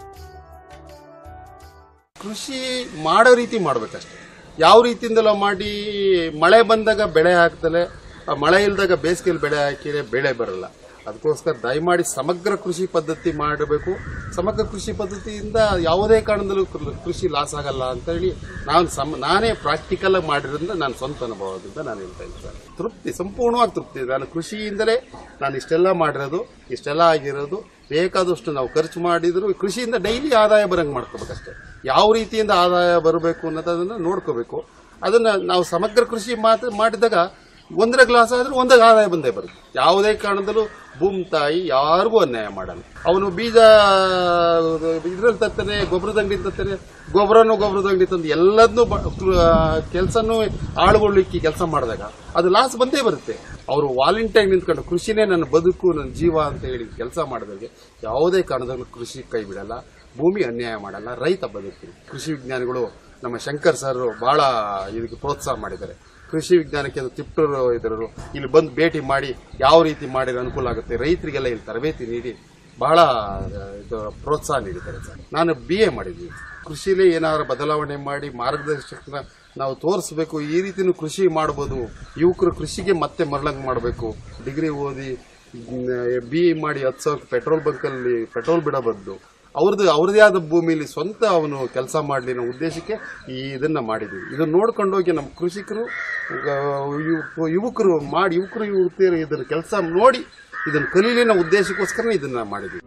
ಕೃಷಿ ಮಾಡೋ ರೀತಿ ಮಾಡ್ಬೇಕಷ್ಟೆ ಯಾವ ರೀತಿಯಿಂದಲೋ ಮಾಡಿ ಮಳೆ ಬಂದಾಗ ಬೆಳೆ ಹಾಕ್ತಲೆ ಆ ಮಳೆ ಇಲ್ದಾಗ ಬೇಸಿಗೆಯಲ್ಲಿ ಬೆಳೆ ಹಾಕಿದ್ರೆ ಬೆಳೆ ಬರಲ್ಲ ಅದಕ್ಕೋಸ್ಕರ ದಯಮಾಡಿ ಸಮಗ್ರ ಕೃಷಿ ಪದ್ಧತಿ ಮಾಡಬೇಕು ಸಮಗ್ರ ಕೃಷಿ ಪದ್ಧತಿಯಿಂದ ಯಾವುದೇ ಕಾರಣದಲ್ಲೂ ಕೃ- ಕೃಷಿ ಲಾಸ್ ಆಗಲ್ಲ ಅಂತ ಹೇಳಿ ನಾನು ಸಮ ನಾನೇ ಪ್ರಾಕ್ಟಿಕಲ್ ಆಗಿ ಮಾಡಿರೋದ್ರಿಂದ ನಾನು ಸ್ವಂತ ಅನುಭವದಿಂದ ನಾನು ಹೇಳ್ತಾ ಇದ್ದೇನೆ ತೃಪ್ತಿ ಸಂಪೂರ್ಣವಾಗಿ ತೃಪ್ತಿ ನಾನು ಕೃಷಿಯಿಂದಲೇ ನಾನು ಇಷ್ಟೆಲ್ಲ ಮಾಡಿರೋದು ಇಷ್ಟೆಲ್ಲ ಆಗಿರೋದು ಬೇಕಾದಷ್ಟು ನಾವು ಖರ್ಚು ಮಾಡಿದ್ರು ಕೃಷಿಯಿಂದ ಡೈಲಿ ಆದಾಯ ಬರಂಗ್ ಮಾಡ್ಕೋಬೇಕಷ್ಟೇ ಯಾವ ರೀತಿಯಿಂದ ಆದಾಯ ಬರಬೇಕು ಅನ್ನೋದನ್ನ ನೋಡ್ಕೋಬೇಕು ಅದನ್ನ ನಾವು ಸಮಗ್ರ ಕೃಷಿ ಮಾತ್ರ ಮಾಡಿದಾಗ ಒಂದರ ಗ್ಲಾಸ್ ಆದ್ರೆ ಒಂದಾಗ ಆದಾಯ ಬಂದೇ ಬರುತ್ತೆ ಯಾವುದೇ ಕಾರಣದಲ್ಲೂ ಭೂಮಿ ತಾಯಿ ಯಾರಿಗೂ ಅನ್ಯಾಯ ಮಾಡಲ್ಲ ಅವನು ಬೀಜ ಇದ್ರಲ್ಲಿ ತರ್ತಾನೆ ಗೊಬ್ಬರದ ಅಂಗಡಿ ತರ್ತಾನೆ ಗೊಬ್ಬರನು ಗೊಬ್ಬರದ ಅಂಗಡಿ ತಂದು ಎಲ್ಲದನ್ನೂ ಕೆಲಸನೂ ಆಳುಗೊಳ್ಳಿಕ್ಕೆ ಕೆಲಸ ಮಾಡಿದಾಗ ಅದು ಲಾಸ್ ಬಂದೇ ಬರುತ್ತೆ ಅವರು ವಾಲಂಟಿಯರ್ ನಿಂತ್ಕೊಂಡು ಕೃಷಿನೇ ನನ್ನ ಬದುಕು ನನ್ನ ಜೀವ ಅಂತ ಹೇಳಿ ಕೆಲಸ ಮಾಡಿದವ್ರಿಗೆ ಯಾವುದೇ ಕಾರಣದಲ್ಲೂ ಕೃಷಿ ಕೈ ಬಿಡಲ್ಲ ಭೂಮಿ ಅನ್ಯಾಯ ಮಾಡಲ್ಲ ರೈತ ಬದುಕ್ತೀನಿ ಕೃಷಿ ವಿಜ್ಞಾನಿಗಳು ನಮ್ಮ ಶಂಕರ್ ಸರ್ ಬಹಳ ಇದಕ್ಕೆ ಪ್ರೋತ್ಸಾಹ ಮಾಡಿದ್ದಾರೆ ಕೃಷಿ ವಿಜ್ಞಾನಕ್ಕೆ ಅದು ತಿಪ್ಟೂರು ಇದ್ರು ಇಲ್ಲಿ ಬಂದು ಭೇಟಿ ಮಾಡಿ ಯಾವ ರೀತಿ ಮಾಡಿದ್ರೆ ಅನುಕೂಲ ಆಗುತ್ತೆ ರೈತರಿಗೆಲ್ಲ ಇಲ್ಲಿ ತರಬೇತಿ ನೀಡಿ ಬಹಳ ಆ, ಇದು ಪ್ರೋತ್ಸಾಹ ನೀಡಿದ್ದಾರೆ ಸರ್ ನಾನು ಬಿ ಎ ಮಾಡಿದ್ವಿ ಕೃಷಿಲೇ ಏನಾದ್ರು ಬದಲಾವಣೆ ಮಾಡಿ ಮಾರ್ಗದರ್ಶಕನ ನಾವು ತೋರಿಸ್ಬೇಕು ಈ ರೀತಿನೂ ಕೃಷಿ ಮಾಡ್ಬೋದು ಯುವಕರು ಕೃಷಿಗೆ ಮತ್ತೆ ಮರಳಂಗ್ ಮಾಡಬೇಕು ಡಿಗ್ರಿ ಓದಿ ಬಿ ಎ ಮಾಡಿ ಹತ್ತು ಸಾವಿರ ಪೆಟ್ರೋಲ್ ಬಂಕಲ್ಲಿ ಪೆಟ್ರೋಲ್ ಬಿಡೋ ಬದಲು ಅವ್ರದ್ದು ಅವ್ರದೇ ಆದ ಭೂಮಿಲಿ ಸ್ವಂತ ಅವನು ಕೆಲಸ ಮಾಡಲಿ ಅನ್ನೋ ಉದ್ದೇಶಕ್ಕೆ ಈ ಇದನ್ನ ಮಾಡಿದ್ವಿ ಇದನ್ನ ನೋಡ್ಕೊಂಡು ಹೋಗಿ ನಮ್ಮ ಕೃಷಿಕರು ಆ, ಯುವ- ಯುವಕರು ಮಾಡಿ ಯುವಕರು ಯುವತಿಯರು ಇದನ್ನ ಕೆಲಸ ನೋಡಿ ಇದನ್ನ ಕಲೀಲಿ ಅನ್ನೋ ಉದ್ದೇಶಕ್ಕೋಸ್ಕರ ಇದನ್ನ ಮಾಡಿದ್ವಿ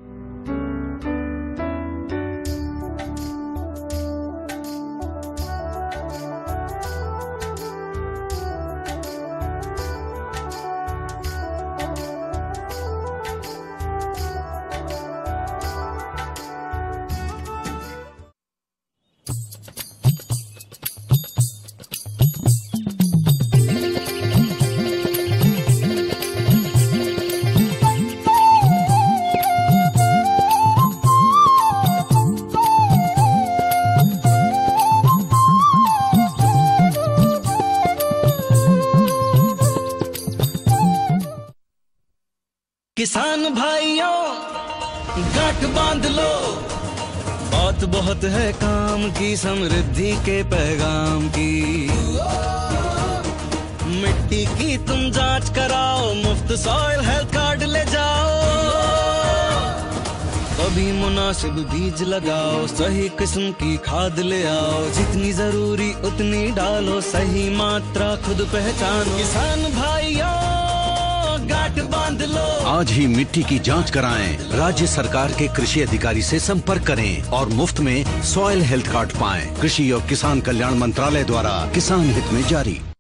किसान भाइयों गांठ बांध लो बात बहुत है काम की समृद्धि के पैगाम की मिट्टी की तुम जांच कराओ मुफ्त सॉइल हेल्थ कार्ड ले जाओ कभी मुनासिब बीज लगाओ सही किस्म की खाद ले आओ जितनी जरूरी उतनी डालो सही मात्रा खुद पहचानो किसान भाइयों गांठ बांध लो आज ही मिट्टी की जांच कराएं राज्य सरकार के कृषि अधिकारी से संपर्क करें और मुफ्त में सॉइल हेल्थ कार्ड पाएं कृषि और किसान कल्याण मंत्रालय द्वारा किसान हित में जारी